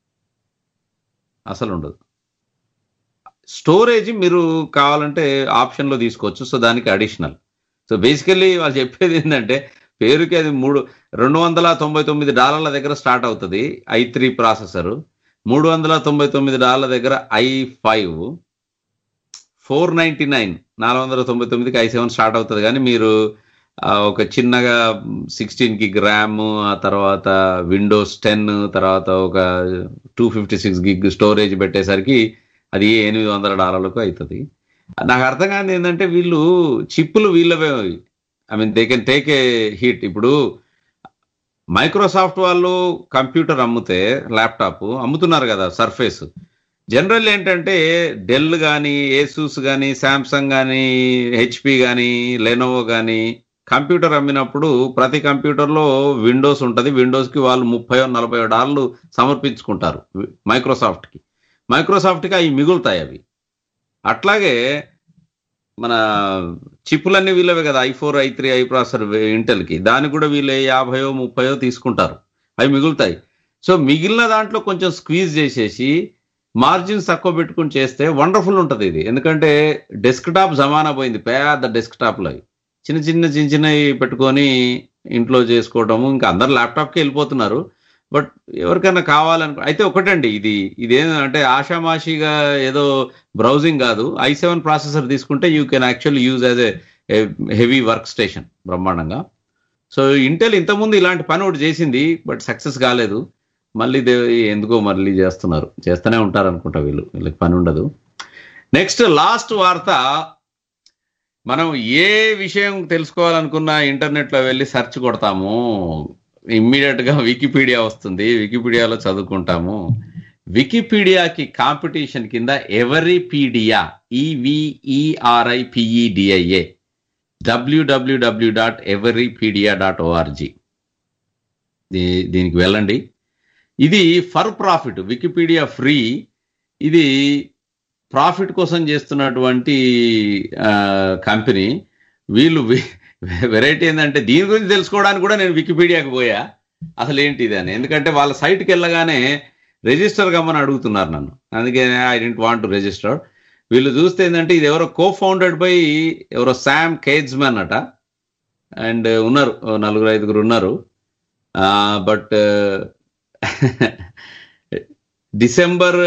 అసలు ఉండదు స్టోరేజ్ మీరు కావాలంటే ఆప్షన్లో తీసుకోవచ్చు సో దానికి అడిషనల్ సో బేసికల్లీ వాళ్ళు చెప్పేది ఏంటంటే పేరుకి అది మూడు రెండు వందల తొంభై తొమ్మిది డాలర్ల దగ్గర స్టార్ట్ అవుతుంది ఐ త్రీ ప్రాసెసర్ మూడు వందల తొంభై తొమ్మిది డాలర్ల దగ్గర I five four ninety nine నాలుగు వందల తొంభై తొమ్మిదికి ఐ సెవెన్ స్టార్ట్ అవుతుంది కానీ మీరు ఆ, ఒక చిన్నగా సిక్స్టీన్ గిగ్ ర్యామ్ ఆ తర్వాత విండోస్ టెన్ తర్వాత ఒక two fifty six gig storage పెట్టేసరికి అది ఎనిమిది వందల డాలర్లకు అవుతుంది నాకు అర్థం కాదు ఏంటంటే వీళ్ళు చిప్పులు వీళ్ళవే I mean they can take a hit ఇప్పుడు మైక్రోసాఫ్ట్ వాళ్ళు కంప్యూటర్ అమ్ముతే ల్యాప్టాప్ అమ్ముతున్నారు కదా సర్ఫేస్ జనరల్ ఏంటంటే డెల్ కానీ ఏసూస్ కానీ శాంసంగ్ కానీ హెచ్పి కానీ లెనోవో కానీ కంప్యూటర్ అమ్మినప్పుడు ప్రతి కంప్యూటర్లో విండోస్ ఉంటుంది విండోస్కి వాళ్ళు ముప్పై నలభై డాలర్లు సమర్పించుకుంటారు మైక్రోసాఫ్ట్కి మైక్రోసాఫ్ట్కి అవి మిగులుతాయి అవి అట్లాగే మన చిప్పులన్నీ వీళ్ళవే కదా I four I three I processor ఇంటెల్కి దానికి కూడా వీళ్ళు యాభయో ముప్పయో తీసుకుంటారు అవి మిగులుతాయి సో మిగిలిన దాంట్లో కొంచెం స్క్వీజ్ చేసేసి మార్జిన్స్ తక్కువ పెట్టుకుని చేస్తే వండర్ఫుల్ ఉంటుంది ఇది ఎందుకంటే డెస్క్ టాప్ జమానా పోయింది పెద్ద డెస్క్ టాప్లో చిన్న చిన్న చిన్న చిన్నవి పెట్టుకొని ఇంట్లో చేసుకోవడము ఇంకా అందరు ల్యాప్టాప్కి వెళ్ళిపోతున్నారు బట్ ఎవరికైనా కావాలనుకో అయితే ఒకటండి ఇది ఇదేంటంటే ఆషామాషిగా ఏదో బ్రౌజింగ్ కాదు ఐ సెవెన్ ప్రాసెసర్ తీసుకుంటే you can actually use as a heavy workstation బ్రహ్మాండంగా సో ఇంటెల్ ఇంతకుముందు ఇలాంటి పని ఒకటి చేసింది బట్ సక్సెస్ కాలేదు మళ్ళీ దే ఎందుకో మళ్ళీ చేస్తున్నారు చేస్తూనే ఉంటారు అనుకుంటా వీళ్ళు వీళ్ళకి పని ఉండదు నెక్స్ట్ లాస్ట్ వార్త మనం ఏ విషయం తెలుసుకోవాలనుకున్నా ఇంటర్నెట్లో వెళ్ళి సెర్చ్ కొడతాము ఇమ్మీడియట్ గా వికీపీడియా వస్తుంది వికీపీడియాలో చదువుకుంటాము వికీపీడియాకి కాంపిటీషన్ కింద Everipedia E V E R I P E D I A W W W dot Everipedia dot O R G దీనికి వెళ్ళండి ఇది ఫర్ ప్రాఫిట్ వికీపీడియా ఫ్రీ ఇది ప్రాఫిట్ కోసం చేస్తున్నటువంటి కంపెనీ వీళ్ళు వెరైటీ ఏంటంటే దీని గురించి తెలుసుకోవడానికి కూడా నేను వికీపీడియాకి పోయా అసలు ఏంటి ఇది అని ఎందుకంటే వాళ్ళ సైట్కి వెళ్ళగానే రిజిస్టర్ కమ్మని అడుగుతున్నారు నన్ను అందుకే I don't want to register వీళ్ళు చూస్తే ఏంటంటే ఇది ఎవరో కో ఫౌండెడ్ బై ఎవరో శామ్ కేజ్మన్ అట అండ్ ఉన్నారు ఓ నలుగురు ఐదుగురు ఉన్నారు but December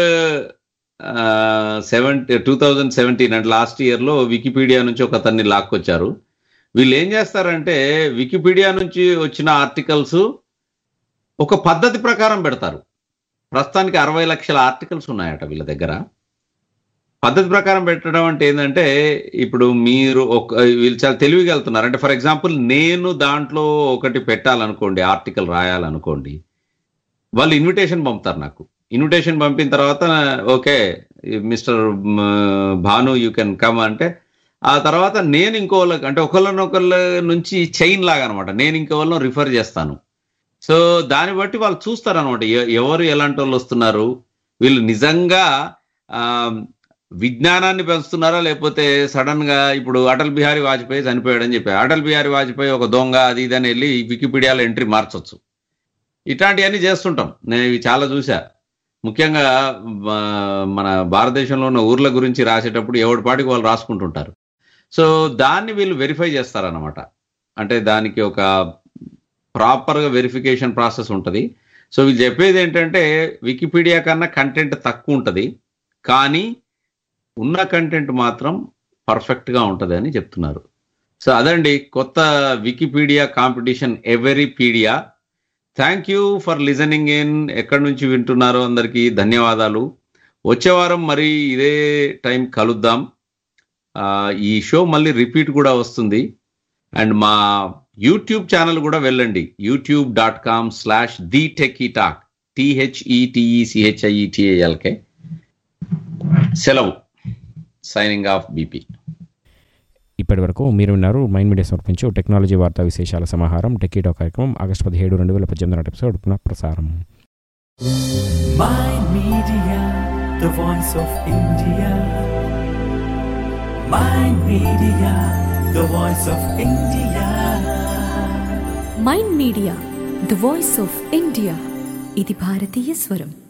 seventy two thousand seventeen అంటే లాస్ట్ ఇయర్లో వికీపీడియా నుంచి ఒక అతన్ని లాక్కొచ్చారు వీళ్ళు ఏం చేస్తారంటే వికీపీడియా నుంచి వచ్చిన ఆర్టికల్స్ ఒక పద్ధతి ప్రకారం పెడతారు ప్రస్తుతానికి అరవై లక్షల ఆర్టికల్స్ ఉన్నాయట వీళ్ళ దగ్గర పద్ధతి ప్రకారం పెట్టడం అంటే ఏంటంటే ఇప్పుడు మీరు ఒక వీళ్ళు చాలా తెలివిగా వెళ్తున్నారు అంటే ఫర్ ఎగ్జాంపుల్ నేను దాంట్లో ఒకటి పెట్టాలనుకోండి ఆర్టికల్ రాయాలనుకోండి వాళ్ళు ఇన్విటేషన్ పంపుతారు నాకు ఇన్విటేషన్ పంపిన తర్వాత okay mister Bhanu you can come అంటే ఆ తర్వాత నేను ఇంకోళ్ళకి అంటే ఒకళ్ళనొకళ్ళ నుంచి చైన్ లాగా అనమాట నేను ఇంకోళ్ళను రిఫర్ చేస్తాను సో దాన్ని బట్టి వాళ్ళు చూస్తారు అనమాట ఎవరు ఎలాంటి వాళ్ళు వస్తున్నారు వీళ్ళు నిజంగా విజ్ఞానాన్ని పెంచుతున్నారా లేకపోతే సడన్ గా ఇప్పుడు అటల్ బిహారీ వాజ్పేయి చనిపోయాడని చెప్పారు అటల్ బిహారీ వాజ్పేయి ఒక దొంగ అది ఇది అని వెళ్ళి వికీపీడియాలో ఎంట్రీ మార్చొచ్చు ఇట్లాంటివన్నీ చేస్తుంటాం నేను ఇవి చాలా చూసా ముఖ్యంగా మన భారతదేశంలో ఉన్న ఊర్ల గురించి రాసేటప్పుడు ఎవడి పాటికి వాళ్ళు రాసుకుంటుంటారు సో దాన్ని వీళ్ళు వెరిఫై చేస్తారనమాట అంటే దానికి ఒక ప్రాపర్గా వెరిఫికేషన్ ప్రాసెస్ ఉంటుంది సో వీళ్ళు చెప్పేది ఏంటంటే వికీపీడియా కన్నా కంటెంట్ తక్కువ ఉంటుంది కానీ ఉన్న కంటెంట్ మాత్రం పర్ఫెక్ట్గా ఉంటుంది అని చెప్తున్నారు సో అదండి కొత్త Wikipedia competition Everipedia thank you for listening in ఎక్కడి నుంచి వింటున్నారో అందరికీ ధన్యవాదాలు వచ్చే వారం మరి ఇదే టైం కలుద్దాం ఈ షో మళ్ళీ రిపీట్ కూడా వస్తుంది అండ్ మా యూట్యూబ్ ఛానల్ కూడా వెళ్ళండి YouTube dot com slash the techie talk టిహెచ్ఈటిఈసిహెచ్ఐఈటిఏఎల్కే సెలవు సైనింగ్ ఆఫ్ బీపీ ఇప్పటి వరకు మీరు విన్నారు మైండ్ మీడియా సమర్పించు టెక్నాలజీ వార్తా విశేషాల సమాహారం టెక్కీటో కార్యక్రమం ఆగస్టు పదిహేడు రెండు వేల పద్దెనిమిది నాటి ఎపిసోడ్ పునః ప్రసారం Mind Media, the voice of India. Mind Media, the voice of India. Mind media the voice of India ఇది భారతీయ స్వరం